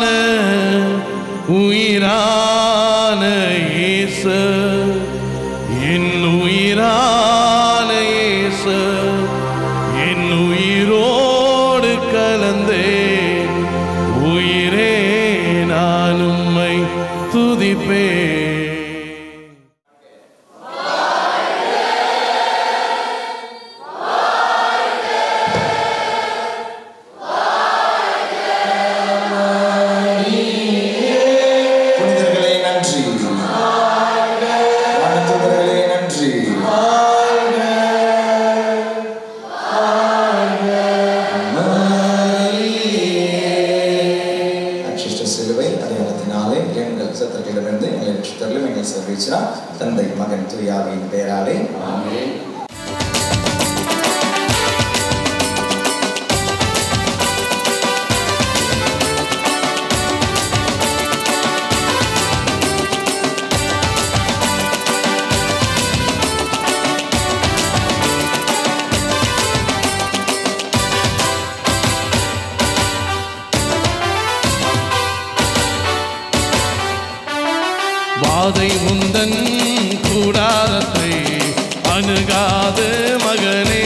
உயிரான இயேசு என் உயிரான இயேசு என் உயிரோடு கலந்தேன் உயிரே நான் உம்மை துதிப்பேன் புனிதர்களே நன்றி வானதூதர்களே நன்றி அச்சிஷ்ட சிலுவை அடையாளத்தினாலே எங்கள் சத்தர்களிடமிருந்து எங்களை ரட்சித்தருளும் எங்கள் சர்வீச்சரா தந்தை மகன் துயாவின் பெயராலே ஆமென் வாதை முந்தன் கூடாரத்தை அணுகாது மகனே